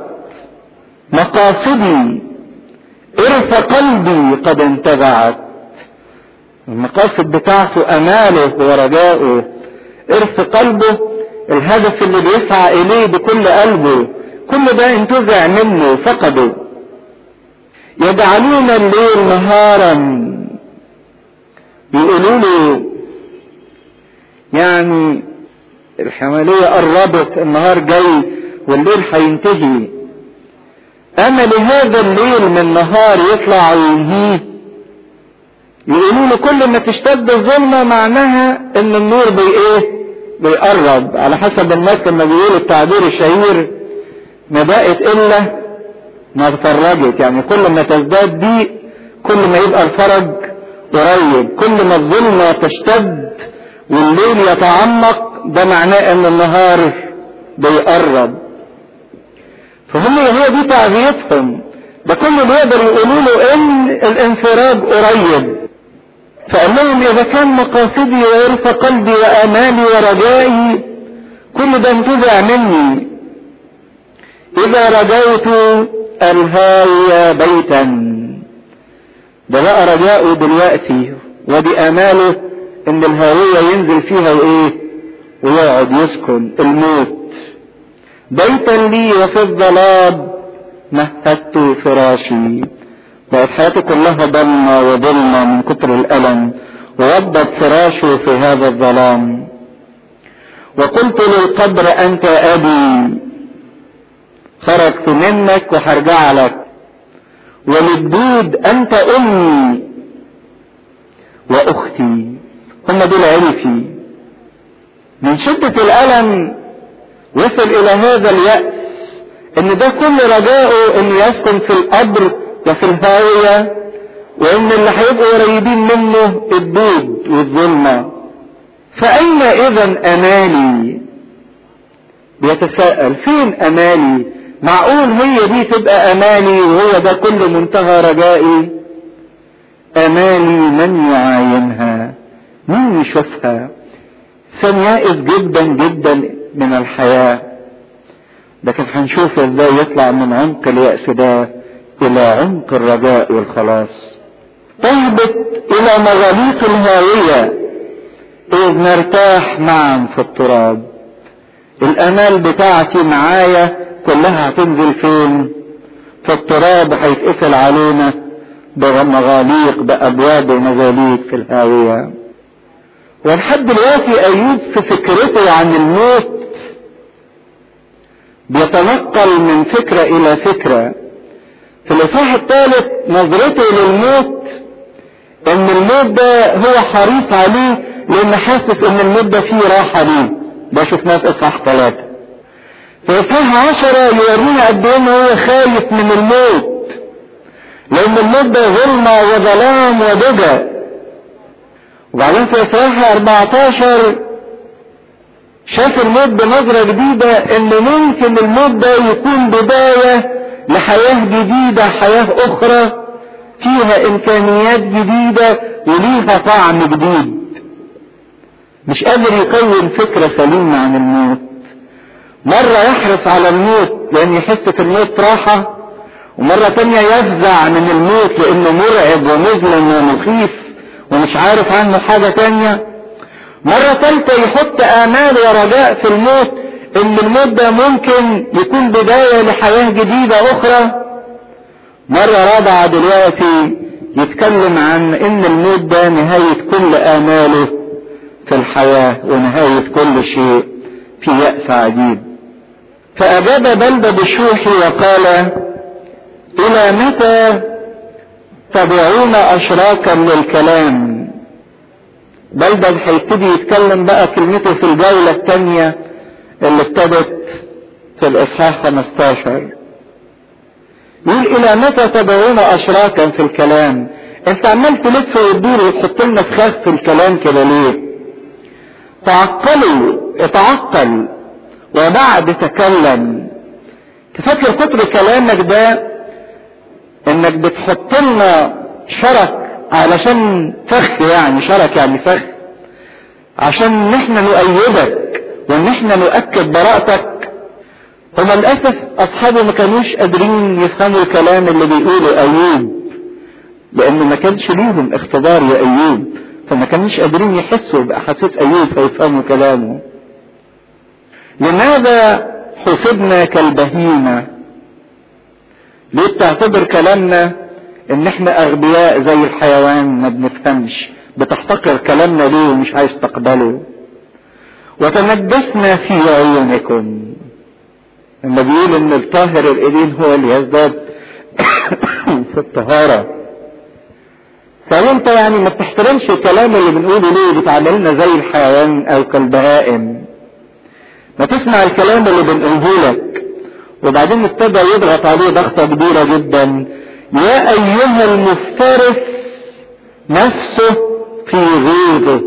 Speaker 2: مقاصدي ارث قلبي قد انتزعت المقاصد بتاعته اماله ورجائه ارث قلبه الهدف اللي بيسعى اليه بكل قلبه كل ده انتزع منه فقده يجعلون الليل نهارا يقولوا له يعني الحمالية قربت النهار جاي والليل هينتهي اما لهذا الليل من نهار يطلع وينهيه يقولوا له كل ما تشتد الظلمة معناها ان النور بي ايه بيقرب على حسب الناس لما بيقولوا التعبير الشهير ما بقت الا ما تفرجت يعني كل ما تزداد ضيق كل ما يبقى الفرج قريب كل ما الظلمة تشتد والليل يتعمق ده معناه ان النهار بيقرب فهم هي دي تعبيرتهم ده كل اللي يقدر يقولوا له ان الانفراد قريب فقال لهم اذا كان مقاصدي ويرفع قلبي وامالي ورجائي كل ده انتزع مني اذا رجوت الهاوية بيتا ده بقى رجاؤه دلوقتي ودي اماله ان الهاوية ينزل فيها وايه ويقعد يسكن الموت بيتا لي وفي الظلام مهدت فراشي بقت حياته كلها ضلمة وظلمة من كتر الألم ووضت فراشه في هذا الظلام وقلت للقبر أنت أبي خرجت منك وهرجع لك وللدود أنت أمي وأختي هم دول عرفي من شدة الألم وصل إلى هذا اليأس إن ده كل رجائه إنه يسكن في القبر وفي الهاوية وإن اللي هيبقوا قريبين منه الدود والظلمة فأين إذا أمالي؟ بيتساءل فين أمالي؟ معقول هي دي تبقى أمالي وهو ده كل منتهى رجائي؟ أمالي من يعاينها؟ مين يشوفها؟ سنيائس جدا جدا من الحياة لكن هنشوف ازاي يطلع من عمق اليأس ده الى عمق الرجاء والخلاص تهبط الى مغاليق الهاوية اذ نرتاح معا في التراب الامال بتاعتي معايا كلها هتنزل فين في التراب هيتقفل علينا بمغاليق بابواب ومغاليق في الهاويه ولحد دلوقتي ايوب في فكرته عن الموت بيتنقل من فكرة الى فكرة في الاصحاح الثالث نظرته للموت ان الموت ده هو حريص عليه لان حاسس ان الموت ده فيه راحة ليه ده شفناه في اصحاح ثلاثة في اصحاح عشرة يورينا قد ايه هو خايف من الموت لان الموت ده ظلمة وظلام ودجى وبعدين في اصحاح 14 شاف الموت بنظرة جديدة ان ممكن الموت ده يكون بداية لحياة جديدة حياة اخرى فيها امكانيات جديدة وليها طعم جديد مش قادر يكون فكرة سليمة عن الموت مرة يحرص على الموت لان يحس في الموت راحة ومرة تانية يفزع من الموت لانه مرعب ومظلم ومخيف ومش عارف عنه حاجة تانية مرة تالتة يحط آمال ورجاء في الموت إن الموت ده ممكن يكون بداية لحياة جديدة أخرى مرة رابعة دلوقتي يتكلم عن إن الموت ده نهاية كل آماله في الحياة ونهاية كل شيء في يأس عجيب فأجاب بلدة بشوحي وقال إلى متى تدعون اشراكا للكلام بلدة هيبتدي يتكلم بقى كلمته في الجولة الثانية اللي ابتدت في الاصحاح 15 يقول الى متى تدعون اشراكا في الكلام انت عمال تلف وتدور وتحط لنا فخاخ في الكلام كده ليه تعقلوا اتعقل وبعد تكلم تفكر كتر كلامك ده انك بتحط لنا شرك علشان فخ يعني شرك يعني فخ عشان نحن نؤيدك وان احنا نؤكد براءتك هما للاسف اصحابه ما كانوش قادرين يفهموا الكلام اللي بيقوله ايوب لانه ما كانش ليهم اختبار يا ايوب فما كانوش قادرين يحسوا باحاسيس ايوب فيفهموا كلامه لماذا حسبنا كالبهيمه ليه بتعتبر كلامنا ان احنا اغبياء زي الحيوان ما بنفهمش بتحتقر كلامنا ليه ومش عايز تقبله وتنجسنا في عيونكم لما بيقول ان الطاهر الايدين هو اللي يزداد في الطهارة فانت يعني ما بتحترمش الكلام اللي بنقوله ليه بتعاملنا زي الحيوان او كالبهائم ما تسمع الكلام اللي بنقوله لك وبعدين ابتدى يضغط عليه ضغطة كبيرة جدا يا ايها المفترس نفسه في غيظه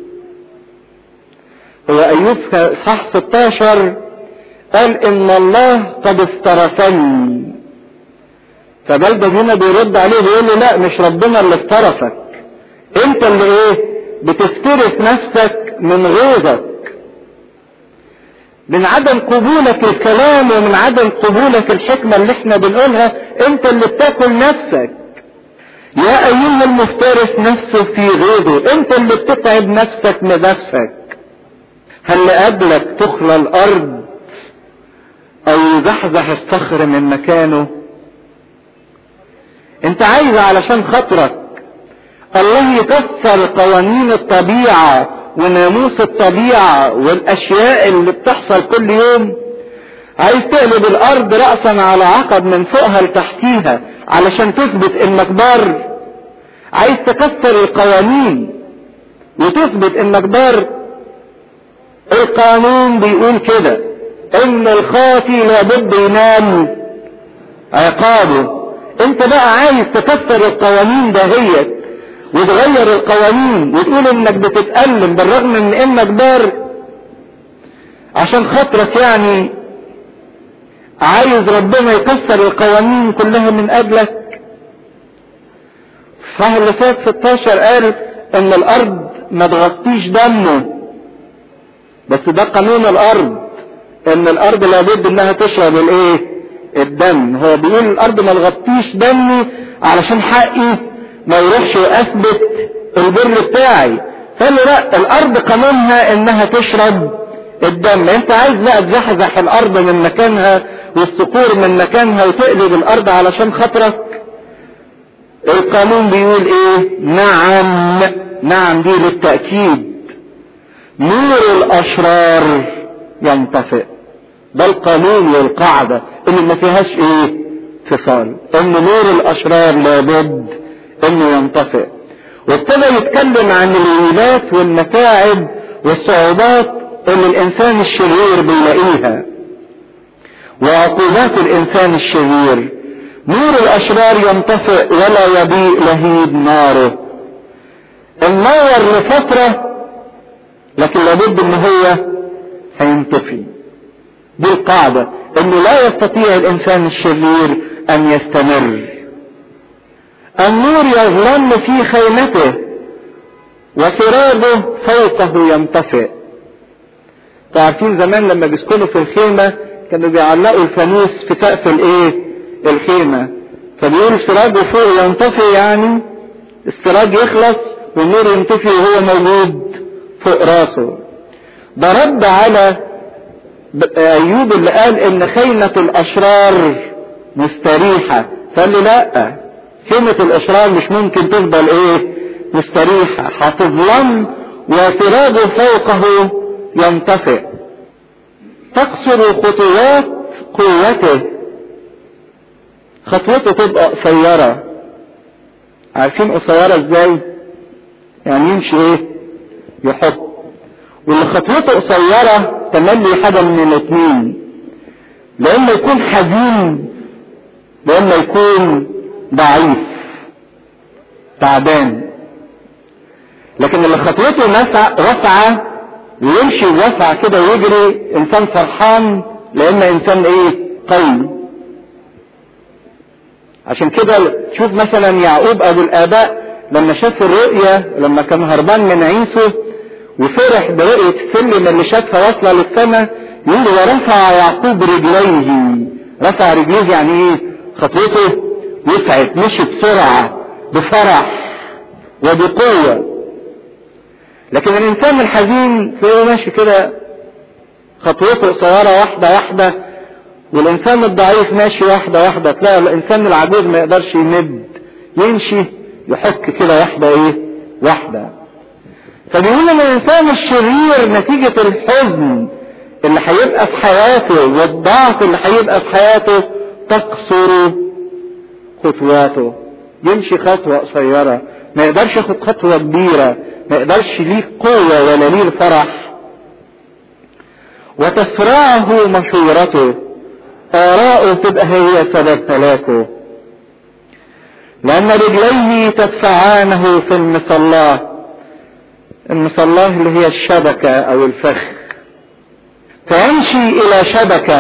Speaker 2: هو ايوب في اصحاح 16 قال ان الله قد افترسني فبلدة هنا بيرد عليه بيقول له لا مش ربنا اللي افترسك انت اللي ايه بتفترس نفسك من غيظك من عدم قبولك الكلام ومن عدم قبولك الحكمة اللي احنا بنقولها انت اللي بتاكل نفسك يا ايها المفترس نفسه في غيظه انت اللي بتتعب نفسك بنفسك هل لأجلك تخلى الارض او يزحزح الصخر من مكانه انت عايز علشان خاطرك الله يكسر قوانين الطبيعة وناموس الطبيعة والاشياء اللي بتحصل كل يوم عايز تقلب الارض رأسا على عقب من فوقها لتحتيها علشان تثبت انك بار عايز تكسر القوانين وتثبت انك بار القانون بيقول كده ان الخاطي لابد ينال عقابه انت بقى عايز تكسر القوانين دهيت وتغير القوانين وتقول انك بتتألم بالرغم من انك بار عشان خاطرك يعني عايز ربنا يكسر القوانين كلها من اجلك الصح اللي فات 16 قال ان الارض ما تغطيش دمه بس ده قانون الارض ان الارض لابد انها تشرب الايه الدم هو بيقول الارض ما تغطيش دمي علشان حقي ما يروحش واثبت البر بتاعي فقال له لا الارض قانونها انها تشرب الدم انت عايز بقى تزحزح الارض من مكانها والصقور من مكانها وتقلب الارض علشان خاطرك القانون بيقول ايه نعم نعم دي للتأكيد نور الاشرار ينطفئ ده القانون والقاعدة اللي ما فيهاش ايه فصال ان نور الاشرار لابد انه ينطفئ وابتدى يتكلم عن الويلات والمتاعب والصعوبات اللي الانسان الشرير بيلاقيها وعقوبات الانسان الشرير نور الاشرار ينطفئ ولا يضيء لهيب ناره النور لفترة لكن لابد ان هو هينطفي دي القاعدة انه لا يستطيع الانسان الشرير ان يستمر النور يظلم في خيمته وسراجه فوقه ينطفئ تعرفين زمان لما بيسكنوا في الخيمة كانوا بيعلقوا الفانوس في سقف الايه الخيمة فبيقول سراجه فوق ينطفئ يعني السراج يخلص والنور ينطفي وهو موجود فوق راسه ده رد على ايوب اللي قال ان خيمة الاشرار مستريحة فقال له لا خيمة الاشرار مش ممكن تفضل ايه مستريحة هتظلم وسراجه فوقه ينطفئ تقصر خطوات قوته خطوته تبقى قصيرة عارفين قصيرة ازاي يعني يمشي ايه يحط واللي خطوته قصيرة تملي حاجة من الاثنين لأما يكون حزين لأما يكون ضعيف تعبان لكن اللي خطوته واسعة ويمشي واسعة كده ويجري انسان فرحان لأما انسان ايه قوي عشان كده تشوف مثلا يعقوب ابو الاباء لما شاف الرؤية لما كان هربان من عيسو وفرح برؤية السلم اللي شافها واصلة للسماء يقول ورفع يعقوب رجليه رفع رجليه يعني ايه خطوته وسعت مشي بسرعة بفرح وبقوة لكن الانسان الحزين تلاقيه ماشي كده خطوته قصيرة واحدة واحدة والانسان الضعيف ماشي واحدة واحدة تلاقي الانسان العجوز ما يقدرش يمد يمشي يحك كده واحدة ايه واحدة فبيقول ان الانسان الشرير نتيجة الحزن اللي هيبقى في حياته والضعف اللي هيبقى في حياته تقصر خطواته يمشي خطوة قصيرة ما يقدرش ياخد خطوة كبيرة ما يقدرش ليه قوة ولا ليه الفرح وتسرعه مشورته آراءه تبقى هي سبب هلاكه لأن رجليه تدفعانه في المصلاة المصلاة اللي هي الشبكة أو الفخ فيمشي إلى شبكة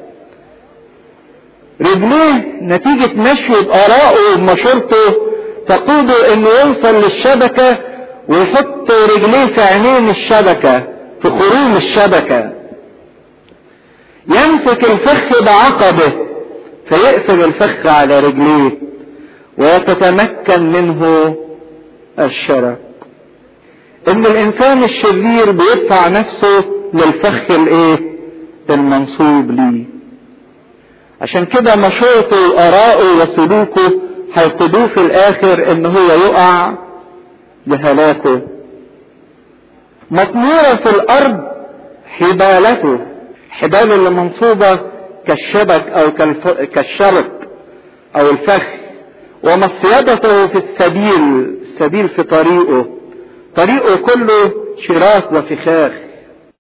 Speaker 2: رجليه نتيجة مشيه بآرائه ومشورته تقوده إنه يوصل للشبكة ويحط رجليه في عينين الشبكة في خروم الشبكة يمسك الفخ بعقبه فيقفل الفخ على رجليه ويتتمكن منه الشرك ان الانسان الشرير بيدفع نفسه للفخ الايه المنصوب ليه عشان كده مشورته وارائه وسلوكه هيقودوه في الاخر ان هو يقع لهلاكه مطمورة في الارض حبالته حبال اللي منصوبة كالشبك او كالف... كالشرك او الفخ ومصيدته في السبيل السبيل في طريقه طريقه كله شراك وفخاخ